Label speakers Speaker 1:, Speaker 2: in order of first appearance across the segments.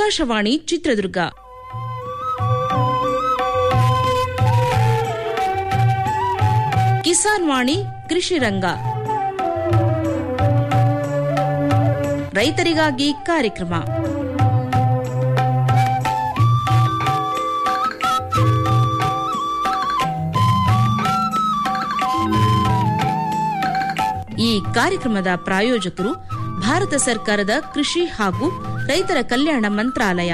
Speaker 1: ಆಕಾಶವಾಣಿ ಚಿತ್ರದುರ್ಗ ಕಿಸಾನ್ ವಾಣಿ ಕೃಷಿ ರಂಗ ರೈತರಿಗಾಗಿ ಕಾರ್ಯಕ್ರಮ ಈ ಕಾರ್ಯಕ್ರಮದ ಪ್ರಾಯೋಜಕರು ಭಾರತ ಸರ್ಕಾರದ ಕೃಷಿ ಹಾಗೂ ರೈತರ ಕಲ್ಯಾಣ ಮಂತ್ರಾಲಯ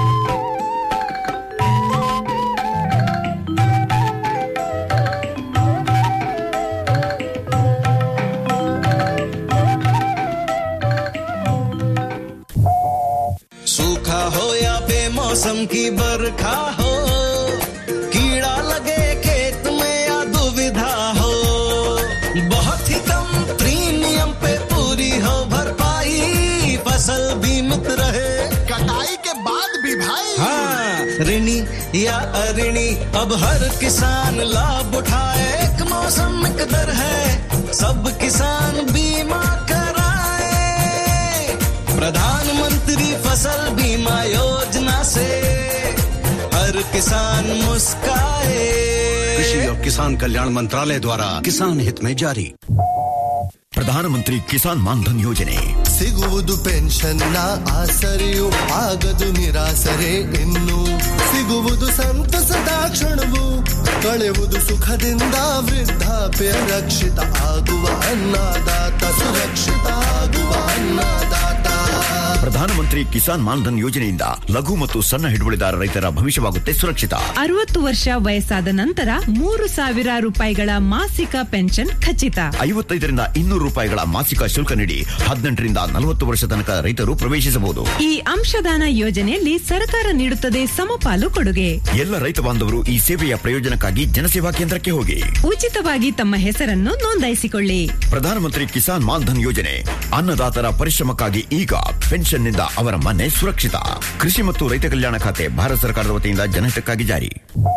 Speaker 2: सूखा हो या बेमौसम की बरखा हो कीड़ा लगे खेत में या दुविधा हो बहुत ही कम प्रीमियम पे पूरी हो भरपाई फसल बीमित रहे
Speaker 3: कटाई के बाद भी भाई
Speaker 2: हाँ ऋणी या अऋणी अब हर किसान लाभ उठाए एक मौसम एक दर है सब किसान बीमा कराए प्रधानमंत्री फसल बीमा योजना से हर किसान मुस्काए
Speaker 4: कृषि और किसान कल्याण मंत्रालय द्वारा किसान हित में जारी ಪ್ರಧಾನಮಂತ್ರಿ ಕಿಸಾನ್ ಮಾನ್ಧನ್ ಯೋಜನೆ
Speaker 3: ಸಿಗುವುದು ಪೆನ್ಷನ್ನ ಆಸರೆಯು ಆಗದು ನಿರಾಸರೆ ಇನ್ನು ಸಿಗುವುದು ಸಂತಸದ ಕ್ಷಣವು ಕಳೆಯುವುದು ಸುಖದಿಂದ ವೃದ್ಧಾಪ್ಯ ರಕ್ಷಿತ ಆಗುವ ಅನ್ನದಾತ ಸುರಕ್ಷಿತ ಆಗುವ ಅನ್ನದಾತ
Speaker 4: ಪ್ರಧಾನಮಂತ್ರಿ ಕಿಸಾನ್ ಮಾನ್ಧನ್ ಯೋಜನೆಯಿಂದ ಲಘು ಮತ್ತು ಸಣ್ಣ ಹಿಡುವಳಿದಾರ ರೈತರ ಭವಿಷ್ಯವಾಗುತ್ತೆ ಸುರಕ್ಷಿತ
Speaker 5: ಅರವತ್ತು ವರ್ಷ ವಯಸ್ಸಾದ ನಂತರ ಮೂರು ಸಾವಿರ ರೂಪಾಯಿಗಳ ಮಾಸಿಕ ಪೆನ್ಷನ್ ಖಚಿತ
Speaker 4: ಐವತ್ತೈದರಿಂದ ಇನ್ನೂರು ರೂಪಾಯಿಗಳ ಮಾಸಿಕ ಶುಲ್ಕ ನೀಡಿ ಹದಿನೆಂಟರಿಂದ ನಲವತ್ತು ವರ್ಷ ತನಕ ರೈತರು ಪ್ರವೇಶಿಸಬಹುದು
Speaker 5: ಈ ಅಂಶದಾನ ಯೋಜನೆಯಲ್ಲಿ ಸರ್ಕಾರ ನೀಡುತ್ತದೆ ಸಮಪಾಲು ಕೊಡುಗೆ
Speaker 4: ಎಲ್ಲ ರೈತ ಬಾಂಧವರು ಈ ಸೇವೆಯ ಪ್ರಯೋಜನಕ್ಕಾಗಿ ಜನಸೇವಾ ಕೇಂದ್ರಕ್ಕೆ ಹೋಗಿ
Speaker 5: ಉಚಿತವಾಗಿ ತಮ್ಮ ಹೆಸರನ್ನು ನೋಂದಾಯಿಸಿಕೊಳ್ಳಿ
Speaker 4: ಪ್ರಧಾನಮಂತ್ರಿ ಕಿಸಾನ್ ಮಾನ್ಧನ್ ಯೋಜನೆ ಅನ್ನದಾತರ ಪರಿಶ್ರಮಕ್ಕಾಗಿ ಈಗ ಪೆನ್ಷನ್ನಿಂದ ಅವರ ಮನೆ ಸುರಕ್ಷಿತ ಕೃಷಿ ಮತ್ತು ರೈತ ಕಲ್ಯಾಣ ಖಾತೆ ಭಾರತ ಸರ್ಕಾರದ ವತಿಯಿಂದ ಜನಹಿತಕ್ಕಾಗಿ ಜಾರಿ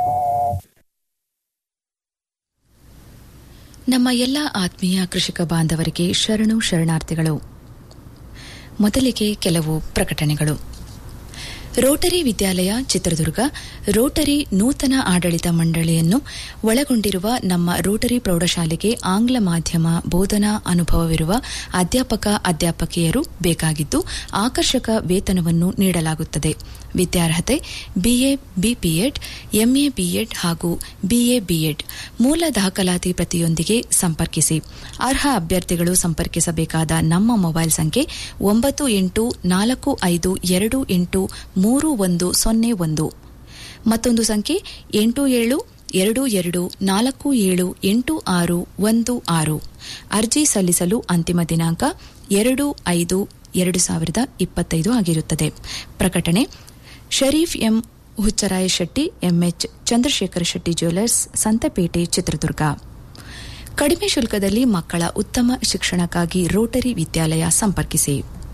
Speaker 6: ನಮ್ಮ ಎಲ್ಲ ಆತ್ಮೀಯ ಕೃಷಿಕ ಬಾಂಧವರಿಗೆ ಶರಣು ಶರಣಾರ್ಥಿಗಳು ಮೊದಲಿಗೆ ಕೆಲವು ಪ್ರಕಟಣೆಗಳು ರೋಟರಿ ವಿದ್ಯಾಲಯ ಚಿತ್ರದುರ್ಗ ರೋಟರಿ ನೂತನ ಆಡಳಿತ ಮಂಡಳಿಯನ್ನು ಒಳಗೊಂಡಿರುವ ನಮ್ಮ ರೋಟರಿ ಪ್ರೌಢಶಾಲೆಗೆ ಆಂಗ್ಲ ಮಾಧ್ಯಮ ಬೋಧನಾ ಅನುಭವವಿರುವ ಅಧ್ಯಾಪಕ ಅಧ್ಯಾಪಕಿಯರು ಬೇಕಾಗಿದ್ದು ಆಕರ್ಷಕ ವೇತನವನ್ನು ನೀಡಲಾಗುತ್ತದೆ ವಿದ್ಯಾರ್ಹತೆ ಬಿಎ ಬಿಪಿಎಡ್ ಎಂಎ ಬಿಎಡ್ ಹಾಗೂ ಬಿಎ ಬಿಎಡ್ ಮೂಲ ದಾಖಲಾತಿ ಪ್ರತಿಯೊಂದಿಗೆ ಸಂಪರ್ಕಿಸಿ ಅರ್ಹ ಅಭ್ಯರ್ಥಿಗಳು ಸಂಪರ್ಕಿಸಬೇಕಾದ ನಮ್ಮ ಮೊಬೈಲ್ ಸಂಖ್ಯೆ ಒಂಬತ್ತು ಎಂಟು ನಾಲ್ಕು ಐದು ಎರಡು ಎಂಟು ಮೂರು ಒಂದು ಸೊನ್ನೆ ಒಂದು ಮತ್ತೊಂದು ಸಂಖ್ಯೆ ಎಂಟು ಏಳು ಎರಡು ಎರಡು ನಾಲ್ಕು ಏಳು ಎಂಟು ಆರು ಒಂದು ಆರು ಅರ್ಜಿ ಸಲ್ಲಿಸಲು ಅಂತಿಮ ದಿನಾಂಕ ಎರಡು ಐದು ಎರಡು ಸಾವಿರದ ಇಪ್ಪತ್ತೈದು ಆಗಿರುತ್ತದೆ ಪ್ರಕಟಣೆ Sharif M Huchcharaya Shetty MH Chandrashekhara Shetty jewellers Santhapete Chitradurga ಕಡಿಮೆ ಶುಲ್ಕದಲ್ಲಿ ಮಕ್ಕಳ ಉತ್ತಮ ಶಿಕ್ಷಣಕ್ಕಾಗಿ ರೋಟರಿ ವಿದ್ಯಾಲಯ ಸಂಪರ್ಕಿಸಿ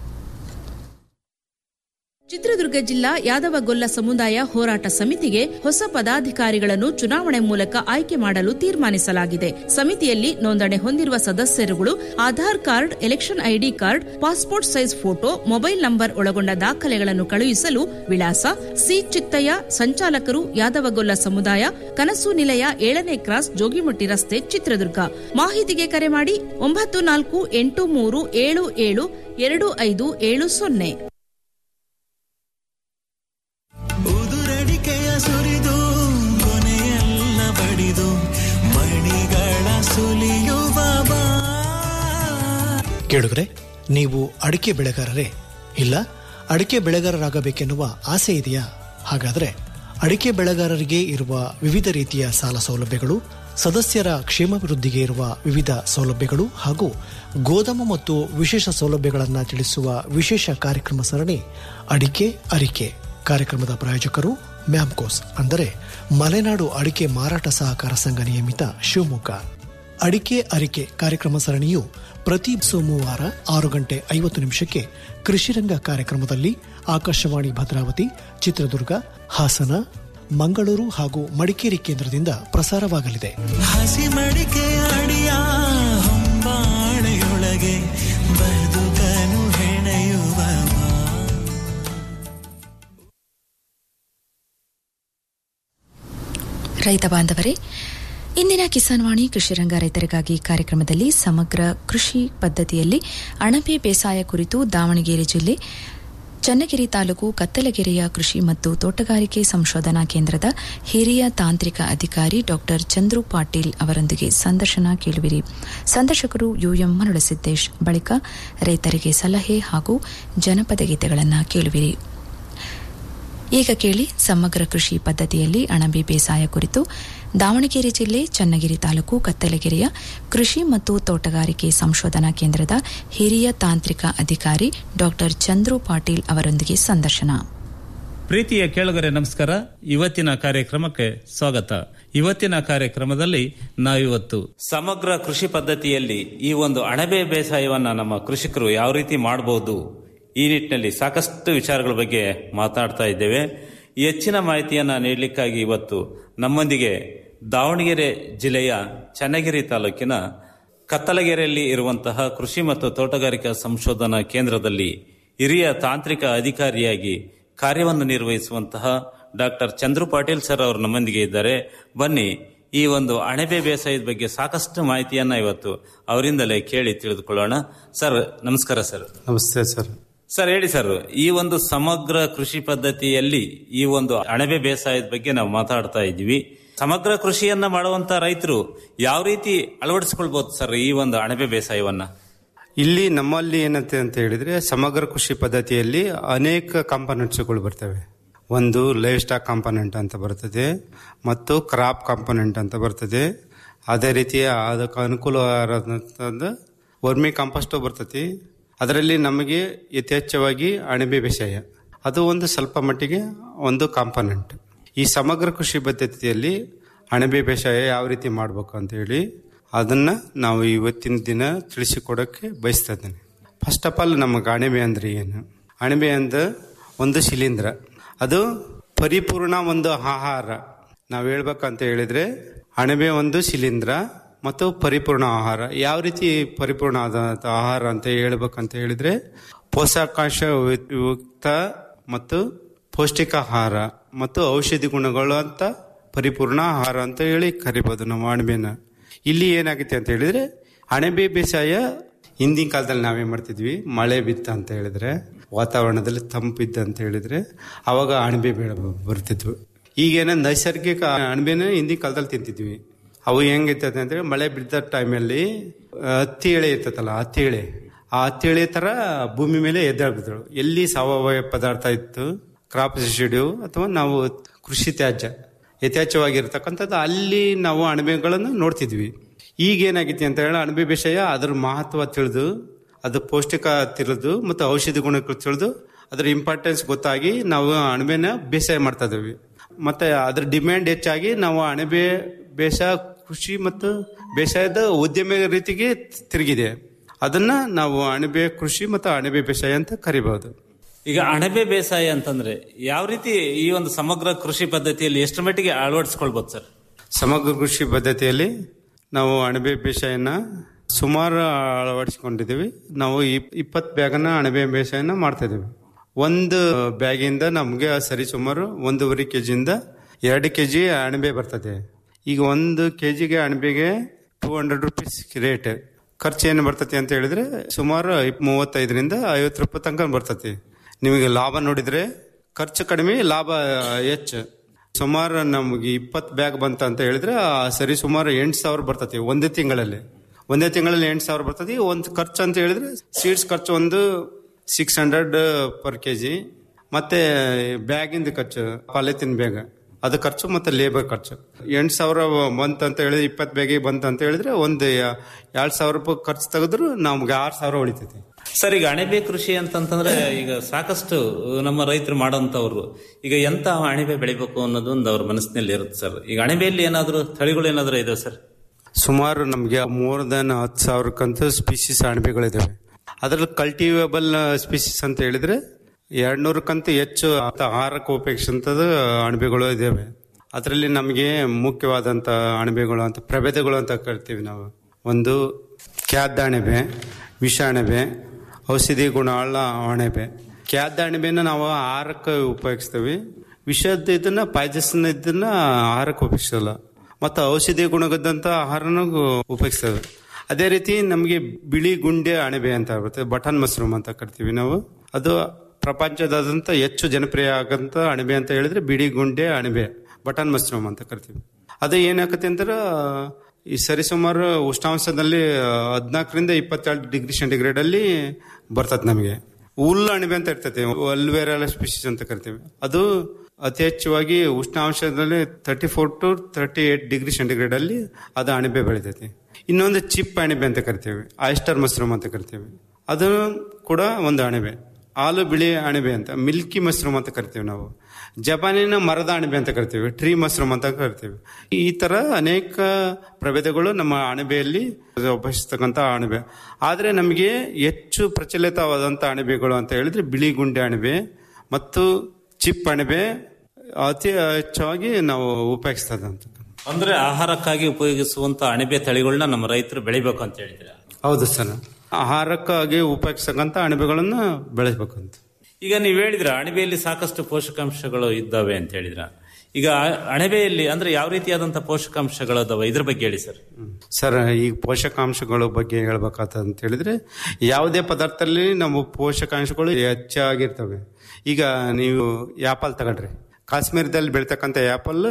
Speaker 1: ಚಿತ್ರದುರ್ಗ ಜಿಲ್ಲಾ ಯಾದವಗೊಲ್ಲ ಸಮುದಾಯ ಹೋರಾಟ ಸಮಿತಿಗೆ ಹೊಸ ಪದಾಧಿಕಾರಿಗಳನ್ನು ಚುನಾವಣೆ ಮೂಲಕ ಆಯ್ಕೆ ಮಾಡಲು ತೀರ್ಮಾನಿಸಲಾಗಿದೆ ಸಮಿತಿಯಲ್ಲಿ ನೋಂದಣಿ ಹೊಂದಿರುವ ಸದಸ್ಯರುಗಳು Aadhaar card election ID card passport size photo mobile number ಒಳಗೊಂಡ ದಾಖಲೆಗಳನ್ನು ಕಳುಹಿಸಲು ವಿಳಾಸ ಸಿ ಚಿತ್ತಯ್ಯ ಸಂಚಾಲಕರು ಯಾದವಗೊಲ್ಲ ಸಮುದಾಯ ಕನಸು ನಿಲಯ ಏಳನೇ ಕ್ರಾಸ್ ಜೋಗಿಮಟ್ಟಿ ರಸ್ತೆ ಚಿತ್ರದುರ್ಗ ಮಾಹಿತಿಗೆ ಕರೆ ಮಾಡಿ ಒಂಬತ್ತು ನಾಲ್ಕು ಎಂಟು ಮೂರು ಏಳು ಏಳು ಎರಡು ಐದು ಏಳು ಸೊನ್ನೆ
Speaker 2: ಉದುರಡಿಕೆಯ ಸುರಿದು ಕೊನೆಯಲ್ಲ ಬಡಿದು ಮಣಿಗಳ ಸುಲಿಯುವ ಬಾ
Speaker 7: ಕೇಳುಗರೆ ನೀವು ಅಡಿಕೆ ಬೆಳೆಗಾರರೇ ಇಲ್ಲ ಅಡಿಕೆ ಬೆಳೆಗಾರರಾಗಬೇಕೆನ್ನುವ ಆಸೆ ಇದೆಯಾ ಹಾಗಾದರೆ ಅಡಿಕೆ ಬೆಳೆಗಾರರಿಗೆ ಇರುವ ವಿವಿಧ ರೀತಿಯ ಸಾಲ ಸೌಲಭ್ಯಗಳು ಸದಸ್ಯರ ಕ್ಷೇಮಾಭಿವೃದ್ಧಿಗೆ ಇರುವ ವಿವಿಧ ಸೌಲಭ್ಯಗಳು ಹಾಗೂ ಗೋದಾಮು ಮತ್ತು ವಿಶೇಷ ಸೌಲಭ್ಯಗಳನ್ನು ತಿಳಿಸುವ ವಿಶೇಷ ಕಾರ್ಯಕ್ರಮ ಸರಣಿ ಅಡಿಕೆ ಅರಿಕೆ ಕಾರ್ಯಕ್ರಮದ ಪ್ರಾಯೋಜಕರು ಮ್ಯಾಮ್ಕೋಸ್ ಅಂದರೆ ಮಲೆನಾಡು ಅಡಿಕೆ ಮಾರಾಟ ಸಹಕಾರ ಸಂಘ ನಿಯಮಿತ ಶಿವಮೊಗ್ಗ ಅಡಿಕೆ ಅರಿಕೆ ಕಾರ್ಯಕ್ರಮ ಸರಣಿಯು ಪ್ರತಿ ಸೋಮವಾರ ಆರು ಗಂಟೆ ಐವತ್ತು ನಿಮಿಷಕ್ಕೆ ಕೃಷಿರಂಗ ಕಾರ್ಯಕ್ರಮದಲ್ಲಿ ಆಕಾಶವಾಣಿ ಭದ್ರಾವತಿ ಚಿತ್ರದುರ್ಗ ಹಾಸನ ಮಂಗಳೂರು ಹಾಗೂ ಮಡಿಕೇರಿ ಕೇಂದ್ರದಿಂದ ಪ್ರಸಾರವಾಗಲಿದೆ
Speaker 2: ಹಸಿ ಮಡಿಕೆ ಅಡಿಯ ಹೊಂಬಾಳೆಯೊಳಗೆ ಬದುಕನು ಹೆಣೆಯುವ
Speaker 6: ರೈತ ಬಾಂಧವರೇ ಇಂದಿನ ಕಿಸಾನ್ ವಾಣಿ ಕೃಷಿರಂಗ ರೈತರಿಗಾಗಿ ಕಾರ್ಯಕ್ರಮದಲ್ಲಿ ಸಮಗ್ರ ಕೃಷಿ ಪದ್ಧತಿಯಲ್ಲಿ ಅಣಬೆ ಬೇಸಾಯ ಕುರಿತು ದಾವಣಗೆರೆ ಜಿಲ್ಲೆ ಚನ್ನಗಿರಿ ತಾಲೂಕು ಕತ್ತಲಗೆರೆಯ ಕೃಷಿ ಮತ್ತು ತೋಟಗಾರಿಕೆ ಸಂಶೋಧನಾ ಕೇಂದ್ರದ ಹಿರಿಯ ತಾಂತ್ರಿಕ ಅಧಿಕಾರಿ ಡಾ ಚಂದ್ರು ಪಾಟೀಲ್ ಅವರೊಂದಿಗೆ ಸಂದರ್ಶನ ಕೇಳುವಿರಿ ಸಂದರ್ಶಕರು ಯುಎಂ ಮರಳಸಿದ್ದೇಶ್ ಬಳಿಕ ರೈತರಿಗೆ ಸಲಹೆ ಹಾಗೂ ಜನಪದ ಗೀತೆಗಳನ್ನು ಕೇಳುವಿರಿ ಈಗ ಕೇಳಿ ಸಮಗ್ರ ಕೃಷಿ ಪದ್ಧತಿಯಲ್ಲಿ ಅಣಬೆ ಬೇಸಾಯ ಕುರಿತು ದಾವಣಗೆರೆ ಜಿಲ್ಲೆ ಚನ್ನಗಿರಿ ತಾಲೂಕು ಕತ್ತಲಗೆರೆಯ ಕೃಷಿ ಮತ್ತು ತೋಟಗಾರಿಕೆ ಸಂಶೋಧನಾ ಕೇಂದ್ರದ ಹಿರಿಯ ತಾಂತ್ರಿಕ ಅಧಿಕಾರಿ ಡಾ ಚಂದ್ರು ಪಾಟೀಲ್ ಅವರೊಂದಿಗೆ ಸಂದರ್ಶನ
Speaker 8: ಪ್ರೀತಿಯ ಕೇಳುಗರೆ ನಮಸ್ಕಾರ ಇವತ್ತಿನ ಕಾರ್ಯಕ್ರಮಕ್ಕೆ ಸ್ವಾಗತ ಇವತ್ತಿನ ಕಾರ್ಯಕ್ರಮದಲ್ಲಿ ನಾವಿವತ್ತು ಸಮಗ್ರ ಕೃಷಿ ಪದ್ಧತಿಯಲ್ಲಿ ಈ ಒಂದು ಅಣಬೆ ಬೇಸಾಯವನ್ನ ನಮ್ಮ ಕೃಷಿಕರು ಯಾವ ರೀತಿ ಮಾಡಬಹುದು ಈ ನಿಟ್ಟಿನಲ್ಲಿ ಸಾಕಷ್ಟು ವಿಚಾರಗಳ ಬಗ್ಗೆ ಮಾತಾಡ್ತಾ ಇದ್ದೇವೆ ಹೆಚ್ಚಿನ ಮಾಹಿತಿಯನ್ನ ನೀಡಲಿಕ್ಕಾಗಿ ಇವತ್ತು ನಮ್ಮೊಂದಿಗೆ ದಾವಣಗೆರೆ ಜಿಲ್ಲೆಯ ಚನ್ನಗಿರಿ ತಾಲೂಕಿನ ಕತ್ತಲಗೆರೆಯಲ್ಲಿ ಇರುವಂತಹ ಕೃಷಿ ಮತ್ತು ತೋಟಗಾರಿಕಾ ಸಂಶೋಧನಾ ಕೇಂದ್ರದಲ್ಲಿ ಹಿರಿಯ ತಾಂತ್ರಿಕ ಅಧಿಕಾರಿಯಾಗಿ ಕಾರ್ಯವನ್ನು ನಿರ್ವಹಿಸುವಂತಹ ಡಾಕ್ಟರ್ ಚಂದ್ರು ಪಾಟೀಲ್ ಸರ್ ಅವರು ನಮ್ಮೊಂದಿಗೆ ಇದ್ದಾರೆ ಬನ್ನಿ ಈ ಒಂದು ಅಣಬೆ ಬೇಸಾಯದ ಬಗ್ಗೆ ಸಾಕಷ್ಟು ಮಾಹಿತಿಯನ್ನ ಇವತ್ತು ಅವರಿಂದಲೇ ಕೇಳಿ ತಿಳಿದುಕೊಳ್ಳೋಣ ಸರ್ ನಮಸ್ಕಾರ ಸರ್
Speaker 9: ನಮಸ್ತೆ ಸರ್
Speaker 8: ಸರ್ ಹೇಳಿ ಸರ್ ಈ ಒಂದು ಸಮಗ್ರ ಕೃಷಿ ಪದ್ಧತಿಯಲ್ಲಿ ಈ ಒಂದು ಅಣಬೆ ಬೇಸಾಯದ ಬಗ್ಗೆ ನಾವು ಮಾತಾಡ್ತಾ ಇದ್ದೀವಿ ಸಮಗ್ರ ಕೃಷಿಯನ್ನ ಮಾಡುವಂತ ರೈತರು ಯಾವ ರೀತಿ ಅಳವಡಿಸಿಕೊಳ್ಬಹುದು ಸರ್ ಈ ಒಂದು ಅಣಬೆ ಬೇಸಾಯವನ್ನ
Speaker 9: ಇಲ್ಲಿ ನಮ್ಮಲ್ಲಿ ಏನಂತೆ ಅಂತ ಹೇಳಿದ್ರೆ ಸಮಗ್ರ ಕೃಷಿ ಪದ್ಧತಿಯಲ್ಲಿ ಅನೇಕ ಕಾಂಪೊನೆಂಟ್ಸ್ಗಳು ಬರ್ತವೆ ಒಂದು ಲೈಫ್ ಸ್ಟಾಕ್ ಕಾಂಪೊನೆಂಟ್ ಅಂತ ಬರ್ತದೆ ಮತ್ತು ಕ್ರಾಪ್ ಕಾಂಪೊನೆಂಟ್ ಅಂತ ಬರ್ತದೆ ಅದೇ ರೀತಿಯ ಅದಕ್ಕೆ ಅನುಕೂಲವಾದ ವರ್ಮಿ ಕಾಂಪೋಸ್ಟು ಬರ್ತತಿ ಅದರಲ್ಲಿ ನಮಗೆ ಯಥೇಚ್ಛವಾಗಿ ಅಣಬೆ ಬೇಸಾಯ ಅದು ಒಂದು ಸ್ವಲ್ಪ ಮಟ್ಟಿಗೆ ಒಂದು ಕಾಂಪೊನೆಂಟ್ ಈ ಸಮಗ್ರ ಕೃಷಿ ಪದ್ಧತಿಯಲ್ಲಿ ಅಣಬೆ ಬೇಸಾಯ ಯಾವ ರೀತಿ ಮಾಡಬೇಕು ಅಂತ ಹೇಳಿ ಅದನ್ನ ನಾವು ಇವತ್ತಿನ ದಿನ ತಿಳಿಸಿಕೊಡೋಕ್ಕೆ ಬಯಸ್ತಾ ಇದ್ದೇನೆ ಫಸ್ಟ್ ಆಫ್ ಆಲ್ ನಮಗೆ ಅಣಬೆ ಅಂದ್ರೆ ಏನು ಅಣಬೆ ಅಂದ ಒಂದು ಶಿಲೀಂಧ್ರ ಅದು ಪರಿಪೂರ್ಣ ಒಂದು ಆಹಾರ ನಾವು ಹೇಳ್ಬೇಕಂತ ಹೇಳಿದ್ರೆ ಅಣಬೆ ಒಂದು ಶಿಲೀಂಧ್ರ ಮತ್ತು ಪರಿಪೂರ್ಣ ಆಹಾರ ಯಾವ ರೀತಿ ಪರಿಪೂರ್ಣ ಆದಂಥ ಆಹಾರ ಅಂತ ಹೇಳ್ಬೇಕಂತ ಹೇಳಿದ್ರೆ ಪೋಷಕಾಂಶ ಯುಕ್ತ ಮತ್ತು ಪೌಷ್ಟಿಕ ಆಹಾರ ಮತ್ತು ಔಷಧಿ ಗುಣಗಳು ಅಂತ ಪರಿಪೂರ್ಣ ಆಹಾರ ಅಂತ ಹೇಳಿ ಕರಿಬೋದು ನಾವು ಅಣಬೆನ ಇಲ್ಲಿ ಏನಾಗುತ್ತೆ ಅಂತ ಹೇಳಿದ್ರೆ ಅಣಬೆ ಬೇಸಾಯ ಹಿಂದಿನ ಕಾಲದಲ್ಲಿ ನಾವೇನ್ ಮಾಡ್ತಿದ್ವಿ ಮಳೆ ಬಿತ್ತ ಅಂತ ಹೇಳಿದ್ರೆ ವಾತಾವರಣದಲ್ಲಿ ತಂಪಿದ್ದ ಅಂತ ಹೇಳಿದ್ರೆ ಅವಾಗ ಅಣಬೆ ಬೆಳೆ ಬರ್ತಿದ್ವು ಈಗೇನ ನೈಸರ್ಗಿಕ ಅಣಬೆನ ಹಿಂದಿನ ಕಾಲದಲ್ಲಿ ತಿಂತಿದ್ವಿ ಅವು ಹೆಂಗಿರ್ತದೆ ಅಂದ್ರೆ ಮಳೆ ಬಿದ್ದ ಟೈಮಲ್ಲಿ ಹತ್ತಿ ಎಳೆ ಇರ್ತದಲ್ಲ ಹತ್ತಿ ಎಳೆ ಆ ಹತ್ತಿ ಎಳೆ ತರ ಭೂಮಿ ಮೇಲೆ ಎದ್ದೇಳ್ಬಿದ್ರು ಎಲ್ಲಿ ಸಾವಯವ ಪದಾರ್ಥ ಇತ್ತು ಕ್ರಾಪ್ ರೆಸಿಡ್ಯೂ ಅಥವಾ ನಾವು ಕೃಷಿ ತ್ಯಾಜ್ಯ ಯಥೇಚ್ಛವಾಗಿರ್ತಕ್ಕಂಥದ್ದು ಅಲ್ಲಿ ನಾವು ಅಣಬೆಗಳನ್ನು ನೋಡ್ತಿದ್ವಿ ಈಗ ಏನಾಗಿತ್ತು ಅಂತ ಹೇಳಿ ಅಣಬೆ ಬೇಸಾಯ ಅದ್ರ ಮಹತ್ವ ತಿಳಿದು ಅದು ಪೌಷ್ಟಿಕ ತಿಳಿದು ಮತ್ತು ಔಷಧಿ ಗುಣಗಳು ತಿಳಿದು ಅದ್ರ ಇಂಪಾರ್ಟೆನ್ಸ್ ಗೊತ್ತಾಗಿ ನಾವು ಅಣಬೆನ ಬೇಸಾಯ ಮಾಡ್ತಾ ಇದ್ದೀವಿ ಮತ್ತೆ ಅದ್ರ ಡಿಮ್ಯಾಂಡ್ ಹೆಚ್ಚಾಗಿ ನಾವು ಅಣಬೆ ಬೇಸಾಯ ಕೃಷಿ ಮತ್ತು ಬೇಸಾಯದ ಉದ್ಯಮ ರೀತಿಗೆ ತಿರುಗಿದೆ ಅದನ್ನ ನಾವು ಅಣಬೆ ಕೃಷಿ ಮತ್ತು ಅಣಬೆ ಬೇಸಾಯ ಅಂತ ಕರಿಬಹುದು
Speaker 8: ಈಗ ಅಣಬೆ ಬೇಸಾಯ ಅಂತಂದ್ರೆ ಯಾವ ರೀತಿ ಈ ಒಂದು ಸಮಗ್ರ ಕೃಷಿ ಪದ್ಧತಿಯಲ್ಲಿ ಎಷ್ಟು ಮಟ್ಟಿಗೆ ಅಳವಡಿಸ್ಕೊಳ್ಬಹುದು ಸರ್
Speaker 9: ಸಮಗ್ರ ಕೃಷಿ ಪದ್ಧತಿಯಲ್ಲಿ ನಾವು ಅಣಬೆ ಬೇಸಾಯನ ಸುಮಾರು ಅಳವಡಿಸಿಕೊಂಡಿದ್ದೀವಿ ನಾವು ಇಪ್ಪತ್ತು ಬ್ಯಾಗನ ಅಣಬೆ ಬೇಸಾಯನ ಮಾಡ್ತಾ ಇದ್ದೀವಿ ಒಂದು ಬ್ಯಾಗಿಂದ ನಮಗೆ ಸರಿ ಸುಮಾರು ಒಂದೂವರೆ ಕೆ ಜಿಯಿಂದ ಎರಡು ಕೆ ಜಿ ಅಣಬೆ ಬರ್ತದೆ ಈಗ ಒಂದು ಕೆ ಜಿಗೆ ಅಣಬೆಗೆ ಟೂ ಹಂಡ್ರೆಡ್ ರುಪೀಸ್ ರೇಟ್ ಖರ್ಚು ಏನು ಬರ್ತತಿ ಅಂತ ಹೇಳಿದ್ರೆ ಸುಮಾರು ಮೂವತ್ತೈದರಿಂದ ಐವತ್ತು ರೂಪಾಯಿ ತನಕ ಬರ್ತತಿ ನಿಮಗೆ ಲಾಭ ನೋಡಿದ್ರೆ ಖರ್ಚು ಕಡಿಮೆ ಲಾಭ ಹೆಚ್ಚು ಸುಮಾರು ನಮಗೆ ಇಪ್ಪತ್ತು ಬ್ಯಾಗ್ ಬಂತ ಅಂತ ಹೇಳಿದ್ರೆ ಆ ಸರಿ ಸುಮಾರು ಎಂಟು ಸಾವಿರ ಬರ್ತತಿ ಒಂದೇ ತಿಂಗಳಲ್ಲಿ ಒಂದೇ ತಿಂಗಳಲ್ಲಿ ಎಂಟು ಸಾವಿರ ಬರ್ತತಿ ಒಂದು ಖರ್ಚು ಅಂತ ಹೇಳಿದ್ರೆ ಸೀಡ್ಸ್ ಖರ್ಚು ಒಂದು six hundred per K G ಮತ್ತೆ ಬ್ಯಾಗಿಂದ ಖರ್ಚು ಪಾಲಿಥಿನ್ ಬ್ಯಾಗ್ ಅದು ಖರ್ಚು ಮತ್ತೆ ಲೇಬರ್ ಖರ್ಚು ಎಂಟು ಸಾವಿರ ಬಂತ ಅಂತ ಹೇಳಿದ್ರೆ ಇಪ್ಪತ್ತು ಬ್ಯಾಗಿಗೆ ಬಂತ ಅಂತ ಹೇಳಿದ್ರೆ ಒಂದು ಎರಡು ಸಾವಿರ ರೂಪಾಯಿ ಖರ್ಚು ತೆಗೆದ್ರು ನಮ್ಗೆ ಆರು ಸಾವಿರ ಉಳಿತೈತಿ
Speaker 8: ಸರ್ ಈಗ ಅಣಬೆ ಕೃಷಿ ಅಂತಂತಂದ್ರೆ ಈಗ ಸಾಕಷ್ಟು ನಮ್ಮ ರೈತರು ಮಾಡೋಂಥವ್ರು ಈಗ ಎಂತ ಅಣಬೆ ಬೆಳಿಬೇಕು ಅನ್ನೋದು ಒಂದು ಅವ್ರ ಮನಸ್ಸಿನಲ್ಲಿ ಇರುತ್ತೆ ಸರ್ ಈಗ ಅಣಬೆಯಲ್ಲಿ ಏನಾದ್ರು ತಳಿಗಳು ಏನಾದ್ರು ಇದೆ ಸರ್
Speaker 9: ಸುಮಾರು ನಮಗೆ ಮೋರ್ ದನ್ ಹತ್ತು ಸಾವಿರಕ್ಕಂತೂ ಸ್ಪೀಸೀಸ್ ಅಣಬೆಗಳಿದಾವೆ ಅದರಲ್ಲಿ ಕಲ್ಟಿವೇಬಲ್ ಸ್ಪೀಸೀಸ್ ಅಂತ ಹೇಳಿದ್ರೆ ಎರಡ್ ನೂರಕ್ಕಂತೂ ಹೆಚ್ಚು ಆಹಾರಕ್ಕೆ ಉಪಯೋಗಿಸಂತದ ಅಣಬೆಗಳು ಇದಾವೆ ಅದರಲ್ಲಿ ನಮಗೆ ಮುಖ್ಯವಾದಂತ ಅಣಬೆಗಳು ಅಂತ ಪ್ರಭೇದಗಳು ಅಂತ ಕರಿತೀವಿ ನಾವು ಒಂದು ಕ್ಯಾದ ಅಣಬೆ ವಿಷ ಅಣಬೆ ಔಷಧಿ ಗುಣವುಳ್ಳ ಅಣಬೆ ಕ್ಯಾದ ಅಣಬೆನ ನಾವು ಆಹಾರಕ್ಕೆ ಉಪಯೋಗಿಸ್ತೀವಿ ವಿಷದ ಇದನ್ನ ಪಾಯ್ಜಸ್ನ ಇದನ್ನ ಆಹಾರಕ್ಕೆ ಉಪಯೋಗಿಸಲ್ಲ ಮತ್ತು ಔಷಧಿ ಗುಣಗದ್ದಂಥ ಆಹಾರನೂ ಉಪಯೋಗಿಸ್ತೇವೆ ಅದೇ ರೀತಿ ನಮಗೆ ಬಿಳಿ ಗುಂಡೆ ಅಣಬೆ ಅಂತ ಬರುತ್ತೆ ಬಟನ್ ಮಶ್ರೂಮ್ ಅಂತ ಕರಿತೀವಿ ನಾವು ಅದು ಪ್ರಪಂಚದಾದ್ಯಂತ ಹೆಚ್ಚು ಜನಪ್ರಿಯ ಆಗಂತ ಅಣಬೆ ಅಂತ ಹೇಳಿದ್ರೆ ಬಿಳಿ ಗುಂಡೆ ಅಣಬೆ ಬಟನ್ ಮಶ್ರೂಮ್ ಅಂತ ಕರಿತೀವಿ ಅದು ಏನಾಗತ್ತೆ ಅಂತಾರೆ ಈ ಸರಿಸುಮಾರು ಉಷ್ಣಾಂಶದಲ್ಲಿ ಹದಿನಾಲ್ಕರಿಂದ ಇಪ್ಪತ್ತೆರಡು ಡಿಗ್ರಿ ಸೆಂಟಿಗ್ರೇಡ್ ಅಲ್ಲಿ ಬರ್ತದೆ ನಮಗೆ ಹುಲ್ಲು ಅಣಬೆ ಅಂತ ಇರ್ತೈತೆ ಅಲ್ವೇರಲ್ ಸ್ಪೀಶೀಸ್ ಅಂತ ಕರಿತೀವಿ ಅದು ಅತಿ ಹೆಚ್ಚುವಾಗಿ ಉಷ್ಣಾಂಶದಲ್ಲಿ thirty four to thirty eight degree centigrade ಅಲ್ಲಿ ಅದು ಅಣಬೆ ಬೆಳಿತೈತಿ ಇನ್ನೊಂದು ಚಿಪ್ ಅಣಬೆ ಅಂತ ಕರಿತೀವಿ ಆಯಿಸ್ಟರ್ ಮಶ್ರೂಮ್ ಅಂತ ಕರಿತೀವಿ ಅದು ಕೂಡ ಒಂದು ಅಣಬೆ ಹಾಲು ಬಿಳಿ ಅಣಬೆ ಅಂತ ಮಿಲ್ಕಿ ಮಶ್ರೂಮ್ ಅಂತ ಕರಿತೀವಿ ನಾವು ಜಪಾನಿನ ಮರದ ಅಣಬೆ ಅಂತ ಕರಿತೀವಿ ಟ್ರೀ ಮಶ್ರೂಮ್ ಅಂತ ಕರಿತೀವಿ ಈ ತರ ಅನೇಕ ಪ್ರಭೇದಗಳು ನಮ್ಮ ಅಣಬೆಯಲ್ಲಿ ಉಪಯೋಗಿಸ್ತಕ್ಕಂಥ ಅಣಬೆ ಆದರೆ ನಮಗೆ ಹೆಚ್ಚು ಪ್ರಚಲಿತವಾದಂಥ ಅಣಬೆಗಳು ಅಂತ ಹೇಳಿದ್ರೆ ಬಿಳಿ ಗುಂಡೆ ಅಣಬೆ ಮತ್ತು ಚಿಪ್ ಅಣಬೆ ಅತಿ ಹೆಚ್ಚಾಗಿ ನಾವು ಉಪಯೋಗಿಸ್ತದೆ ಅಂತ
Speaker 8: ಅಂದ್ರೆ ಆಹಾರಕ್ಕಾಗಿ ಉಪಯೋಗಿಸುವಂತ ಅಣಬೆ ತಳಿಗಳನ್ನ ನಮ್ಮ ರೈತರು ಬೆಳಿಬೇಕು ಅಂತ ಹೇಳಿದ್ರೆ
Speaker 9: ಹೌದು ಸರ್ ಆಹಾರಕ್ಕಾಗಿ ಉಪಯೋಗಿಸ್ತಕ್ಕಂಥ ಅಣಬೆಗಳನ್ನು ಬೆಳೆಸಬೇಕು ಅಂತ
Speaker 8: ಈಗ ನೀವು ಹೇಳಿದ್ರ ಅಣಬೆಯಲ್ಲಿ ಸಾಕಷ್ಟು ಪೋಷಕಾಂಶಗಳು ಇದ್ದಾವೆ ಅಂತ ಹೇಳಿದ್ರ ಈಗ ಅಣಬೆಯಲ್ಲಿ ಅಂದ್ರೆ ಯಾವ ರೀತಿಯಾದಂತಹ ಪೋಷಕಾಂಶಗಳು ಅದಾವೆ ಇದ್ರ ಬಗ್ಗೆ ಹೇಳಿ ಸರ್
Speaker 9: ಸರ್ ಈ ಪೋಷಕಾಂಶಗಳ ಬಗ್ಗೆ ಹೇಳ್ಬೇಕಾತ ಅಂತ ಹೇಳಿದ್ರೆ ಯಾವುದೇ ಪದಾರ್ಥದಲ್ಲಿ ನಮ್ಮ ಪೋಷಕಾಂಶಗಳು ಹೆಚ್ಚಾಗಿರ್ತವೆ ಈಗ ನೀವು ಆ್ಯಪಲ್ ತಗೊಳ್ರಿ ಕಾಶ್ಮೀರದಲ್ಲಿ ಬೆಳ್ತಕ್ಕಂಥ apple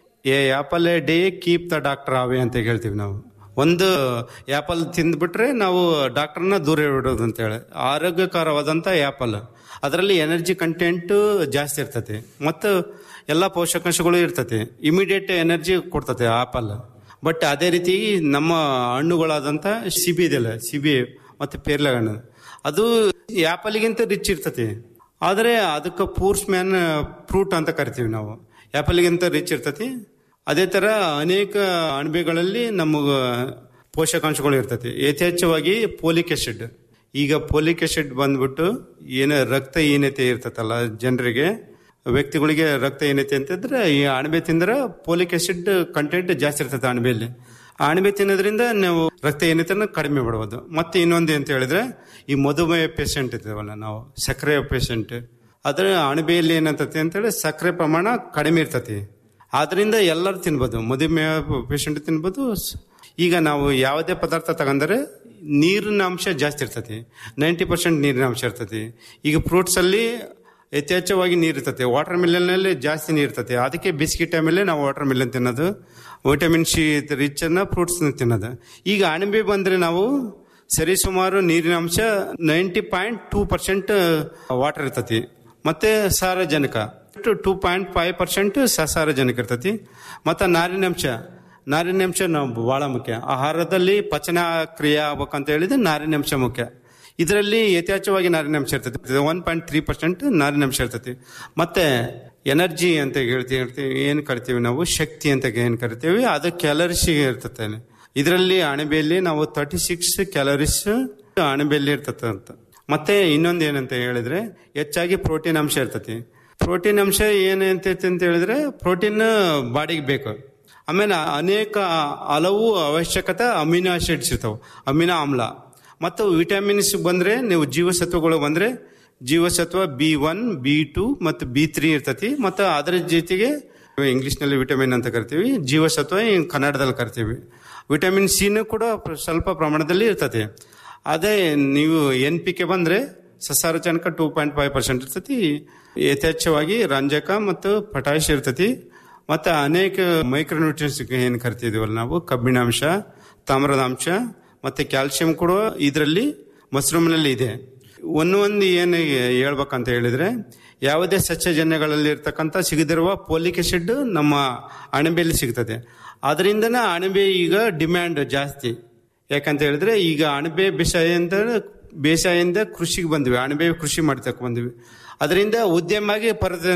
Speaker 9: a apple a day keep the doctor away ಅಂತ ಹೇಳ್ತೀವಿ ನಾವು ಒಂದು ಆ್ಯಪಲ್ ತಿಂದ್ಬಿಟ್ರೆ ನಾವು ಡಾಕ್ಟರ್ನ ದೂರ ಇಡೋದು ಅಂತ ಹೇಳಿ ಆರೋಗ್ಯಕರವಾದಂಥ ಆ್ಯಪಲ್ ಅದರಲ್ಲಿ ಎನರ್ಜಿ ಕಂಟೆಂಟ್ ಜಾಸ್ತಿ ಇರ್ತದೆ ಮತ್ತು ಎಲ್ಲ ಪೋಷಕಾಂಶಗಳು ಇರ್ತದೆ ಇಮಿಡಿಯೇಟ್ ಎನರ್ಜಿ ಕೊಡ್ತದೆ ಆಪಲ್ ಬಟ್ ಅದೇ ರೀತಿ ನಮ್ಮ ಹಣ್ಣುಗಳಾದಂಥ ಸಿಬಿ ಇದೆಯಲ್ಲ ಸಿಬಿ ಮತ್ತು ಪೇರ್ಲೆ ಹಣ್ಣು ಅದು ಆ್ಯಪಲ್ಗಿಂತ ರಿಚ್ ಇರ್ತದೆ ಆದರೆ ಅದಕ್ಕೆ ಪೂರ್ಸ್ ಮ್ಯಾನ್ ಫ್ರೂಟ್ ಅಂತ ಕರಿತೀವಿ ನಾವು ಆ್ಯಪಲ್ಗಿಂತ ರಿಚ್ ಇರ್ತತಿ ಅದೇ ಥರ ಅನೇಕ ಅಣಬೆಗಳಲ್ಲಿ ನಮಗೆ ಪೋಷಕಾಂಶಗಳು ಇರ್ತತಿ ಯಥೇಚ್ಛವಾಗಿ ಪೋಲಿಕ್ ಆಸಿಡ್ ಈಗ ಪೋಲಿಕ್ ಆಸಿಡ್ ಬಂದ್ಬಿಟ್ಟು ಏನ ರಕ್ತಹೀನತೆ ಇರ್ತತಲ್ಲ ಜನರಿಗೆ ವ್ಯಕ್ತಿಗಳಿಗೆ ರಕ್ತಹೀನತೆ ಅಂತಂದ್ರೆ ಈ ಅಣಬೆ ತಿಂದ್ರೆ ಪೋಲಿಕ್ ಆಸಿಡ್ ಕಂಟೆಂಟ್ ಜಾಸ್ತಿ ಇರ್ತದೆ ಅಣಬೆಯಲ್ಲಿ ಆ ಅಣಬೆ ತಿನ್ನೋದ್ರಿಂದ ನಾವು ರಕ್ತಹೀನತೆನ ಕಡಿಮೆ ಮಾಡ್ಬೋದು ಮತ್ತೆ ಇನ್ನೊಂದು ಅಂತ ಹೇಳಿದ್ರೆ ಈ ಮಧುಮೇಹ ಪೇಷಂಟ್ ಇದ್ದಾವಲ್ಲ ನಾವು ಸಕ್ಕರೆ ಪೇಷಂಟ್ ಅದ್ರ ಅಣಬೆಯಲ್ಲಿ ಏನಂತತಿ ಅಂತೇಳಿ ಸಕ್ಕರೆ ಪ್ರಮಾಣ ಕಡಿಮೆ ಇರ್ತತಿ ಆದ್ರಿಂದ ಎಲ್ಲರೂ ತಿನ್ಬೋದು ಮಧುಮೇಹ ಪೇಷಂಟ್ ತಿನ್ಬೋದು ಈಗ ನಾವು ಯಾವುದೇ ಪದಾರ್ಥ ತಗೊಂಡ್ರೆ ನೀರಿನ ಅಂಶ ಜಾಸ್ತಿ ಇರ್ತತಿ ನೈಂಟಿ ಪರ್ಸೆಂಟ್ ನೀರಿನ ಅಂಶ ಇರ್ತತಿ ಈಗ ಫ್ರೂಟ್ಸಲ್ಲಿ ಯಥೇಚ್ಛವಾಗಿ ನೀರು ಇರ್ತದೆ ವಾಟರ್ ಮಿಲನ್ನಲ್ಲಿ ಜಾಸ್ತಿ ನೀರು ಇರ್ತದೆ ಅದಕ್ಕೆ ಬಿಸ್ಕಿಟ್ ಟೈಮಲ್ಲಿ ನಾವು ವಾಟರ್ ಮಿಲನ್ ತಿನ್ನೋದು ವಿಟಮಿನ್ ಸಿ ರಿಚ್ ಅನ್ನ ಫ್ರೂಟ್ಸ್ ತಿನ್ನೋದು ಈಗ ಅಣಬೆ ಬಂದ್ರೆ ನಾವು ಸರಿ ಸುಮಾರು ನೀರಿನ ಅಂಶ ninety point two percent water ಇರ್ತತಿ ಮತ್ತೆ ಸಾರಜನಕ ಟೂ ಪಾಯಿಂಟ್ ಫೈವ್ ಪರ್ಸೆಂಟ್ ಸಸಾರಜನಕ ಇರ್ತತಿ ಮತ್ತು ನಾರಿನಾಂಶ ನಾರಿನಾಂಶ ನಾವು ಬಹಳ ಮುಖ್ಯ ಆಹಾರದಲ್ಲಿ ಪಚನ ಕ್ರಿಯೆ ಆಗ್ಬೇಕಂತ ಹೇಳಿದ್ರೆ ನಾರಿನಾಂಶ ಮುಖ್ಯ ಇದರಲ್ಲಿ ಯಥೇಚ್ಛವಾಗಿ ನಾರಿನಾಂಶ ಇರ್ತದೆ ಒನ್ ಪಾಯಿಂಟ್ ತ್ರೀ ಪರ್ಸೆಂಟ್ ನಾರಿನಾಂಶ ಇರ್ತೈತಿ ಮತ್ತೆ ಎನರ್ಜಿ ಅಂತ ಹೇಳ್ತೀವಿ ಹೇಳ್ತೀವಿ ಏನು ಕರಿತೀವಿ ನಾವು ಶಕ್ತಿ ಅಂತ ಏನು ಕರಿತೀವಿ ಅದು ಕ್ಯಾಲರೀಸ್ ಇರ್ತದೆ ಇದರಲ್ಲಿ ಅಣಬೆಯಲ್ಲಿ ನಾವು ತರ್ಟಿ ಸಿಕ್ಸ್ ಕ್ಯಾಲರೀಸ್ ಅಣಬೆಯಲ್ಲಿ ಇರ್ತದೆ ಅಂತ ಮತ್ತೆ ಇನ್ನೊಂದು ಏನಂತ ಹೇಳಿದ್ರೆ ಹೆಚ್ಚಾಗಿ ಪ್ರೋಟೀನ್ ಅಂಶ ಇರ್ತತಿ ಪ್ರೋಟೀನ್ ಅಂಶ ಏನಂತ ಅಂತ ಹೇಳಿದ್ರೆ ಪ್ರೋಟೀನ್ ಬಾಡಿಗೆ ಬೇಕು ಆಮೇಲೆ ಅನೇಕ ಹಲವು ಅವಶ್ಯಕತೆ ಅಮಿನೋ ಆಸಿಡ್ಸ್ ಇರ್ತಾವೆ ಅಮಿನೋ ಆಮ್ಲ ಮತ್ತು ವಿಟಮಿನ್ಸ್ ಬಂದ್ರೆ ನೀವು ಜೀವಸತ್ವಗಳು ಬಂದ್ರೆ ಜೀವಸತ್ವ ಬಿ ಒನ್ ಬಿ ಟು ಮತ್ತು ಬಿ ತ್ರೀ ಇರ್ತತಿ ಮತ್ತು ಅದರ ಜೊತೆಗೆ ಇಂಗ್ಲಿಷ್ನಲ್ಲಿ ವಿಟಮಿನ್ ಅಂತ ಕರಿತೀವಿ ಜೀವಸತ್ವ ಕನ್ನಡದಲ್ಲಿ ಕರಿತೀವಿ ವಿಟಮಿನ್ ಸಿನೂ ಕೂಡ ಸ್ವಲ್ಪ ಪ್ರಮಾಣದಲ್ಲಿ ಇರ್ತತಿ ಅದೇ ನೀವು ಎನ್ ಪಿ ಕೆ ಬಂದ್ರೆ ಸಸಾರಜನಕ ಟೂ ಪಾಯಿಂಟ್ ಫೈವ್ ಪರ್ಸೆಂಟ್ ಇರ್ತತಿ ಯಥೇಚ್ಛವಾಗಿ ರಂಜಕ ಮತ್ತು ಪೊಟ್ಯಾಶ್ ಇರ್ತತಿ ಮತ್ತು ಅನೇಕ ಮೈಕ್ರೋನ್ಯೂಟ್ರಿಯನ್ಸ್ ಏನು ಕರಿತಿದೀವಲ್ಲ ನಾವು ಕಬ್ಬಿಣಾಂಶ ತಾಮ್ರದ ಅಂಶ ಮತ್ತು ಕ್ಯಾಲ್ಸಿಯಂ ಕೂಡ ಇದರಲ್ಲಿ ಮಶ್ರೂಮ್ನಲ್ಲಿ ಇದೆ ಒಂದು ಒಂದು ಏನು ಹೇಳ್ಬೇಕಂತ ಹೇಳಿದ್ರೆ ಯಾವುದೇ ಸಸ್ಯಜನ್ಯಗಳಲ್ಲಿ ಇರ್ತಕ್ಕಂಥ ಸಿಗದಿರುವ ಪೋಲಿಕ್ ಆಸಿಡ್ ನಮ್ಮ ಅಣಬೆಯಲ್ಲಿ ಸಿಗ್ತದೆ ಅದರಿಂದನೇ ಅಣಬೆ ಈಗ ಡಿಮ್ಯಾಂಡ್ ಜಾಸ್ತಿ ಯಾಕಂತ ಹೇಳಿದ್ರೆ ಈಗ ಅಣಬೆ ಬೇಸಾಯದಿಂದ ಬೇಸಾಯದಿಂದ ಕೃಷಿಗೆ ಬಂದ್ವಿ ಅಣಬೆ ಕೃಷಿ ಮಾಡ್ತಕ್ಕ ಬಂದ್ವಿ ಅದರಿಂದ ಉದ್ಯಮಾಗಿ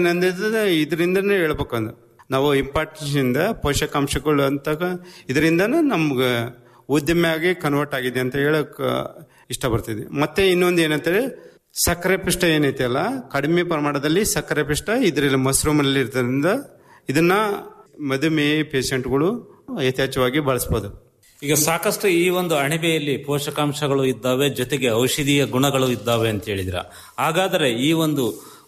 Speaker 9: ಪರದ ಇದರಿಂದನೇ ಹೇಳ್ಬೇಕು ಅಂದ ನಾವು ಇಂಪಾರ್ಟೆನ್ಸ್ ಇಂದ ಪೋಷಕಾಂಶಗಳು ಅಂತ ಇದರಿಂದನೇ ನಮ್ಗೆ ಉದ್ಯಮಿಯಾಗಿ ಕನ್ವರ್ಟ್ ಆಗಿದೆ ಅಂತ ಹೇಳಕ್ ಇಷ್ಟಪಡ್ತಿದ್ವಿ ಮತ್ತೆ ಇನ್ನೊಂದು ಏನಂತಾರೆ ಸಕ್ಕರೆ ಪಿಷ್ಟ ಏನೈತೆ ಅಲ್ಲ ಕಡಿಮೆ ಪ್ರಮಾಣದಲ್ಲಿ ಸಕ್ಕರೆ ಪಿಷ್ಟ ಇದರಲ್ಲಿ ಮಶ್ರೂಮಲ್ಲಿ ಇರೋದ್ರಿಂದ ಇದನ್ನ ಮಧುಮೇಹ ಪೇಷಂಟ್ಗಳು ಯಥೇಚ್ಛವಾಗಿ ಬಳಸ್ಬೋದು
Speaker 8: ಈಗ ಸಾಕಷ್ಟು ಈ ಒಂದು ಅಣಬೆಯಲ್ಲಿ ಪೋಷಕಾಂಶಗಳು ಇದ್ದಾವೆ ಜೊತೆಗೆ ಔಷಧೀಯ ಗುಣಗಳು ಇದ್ದಾವೆ ಅಂತ ಹೇಳಿದ್ರ ಹಾಗಾದರೆ ಈ ಒಂದು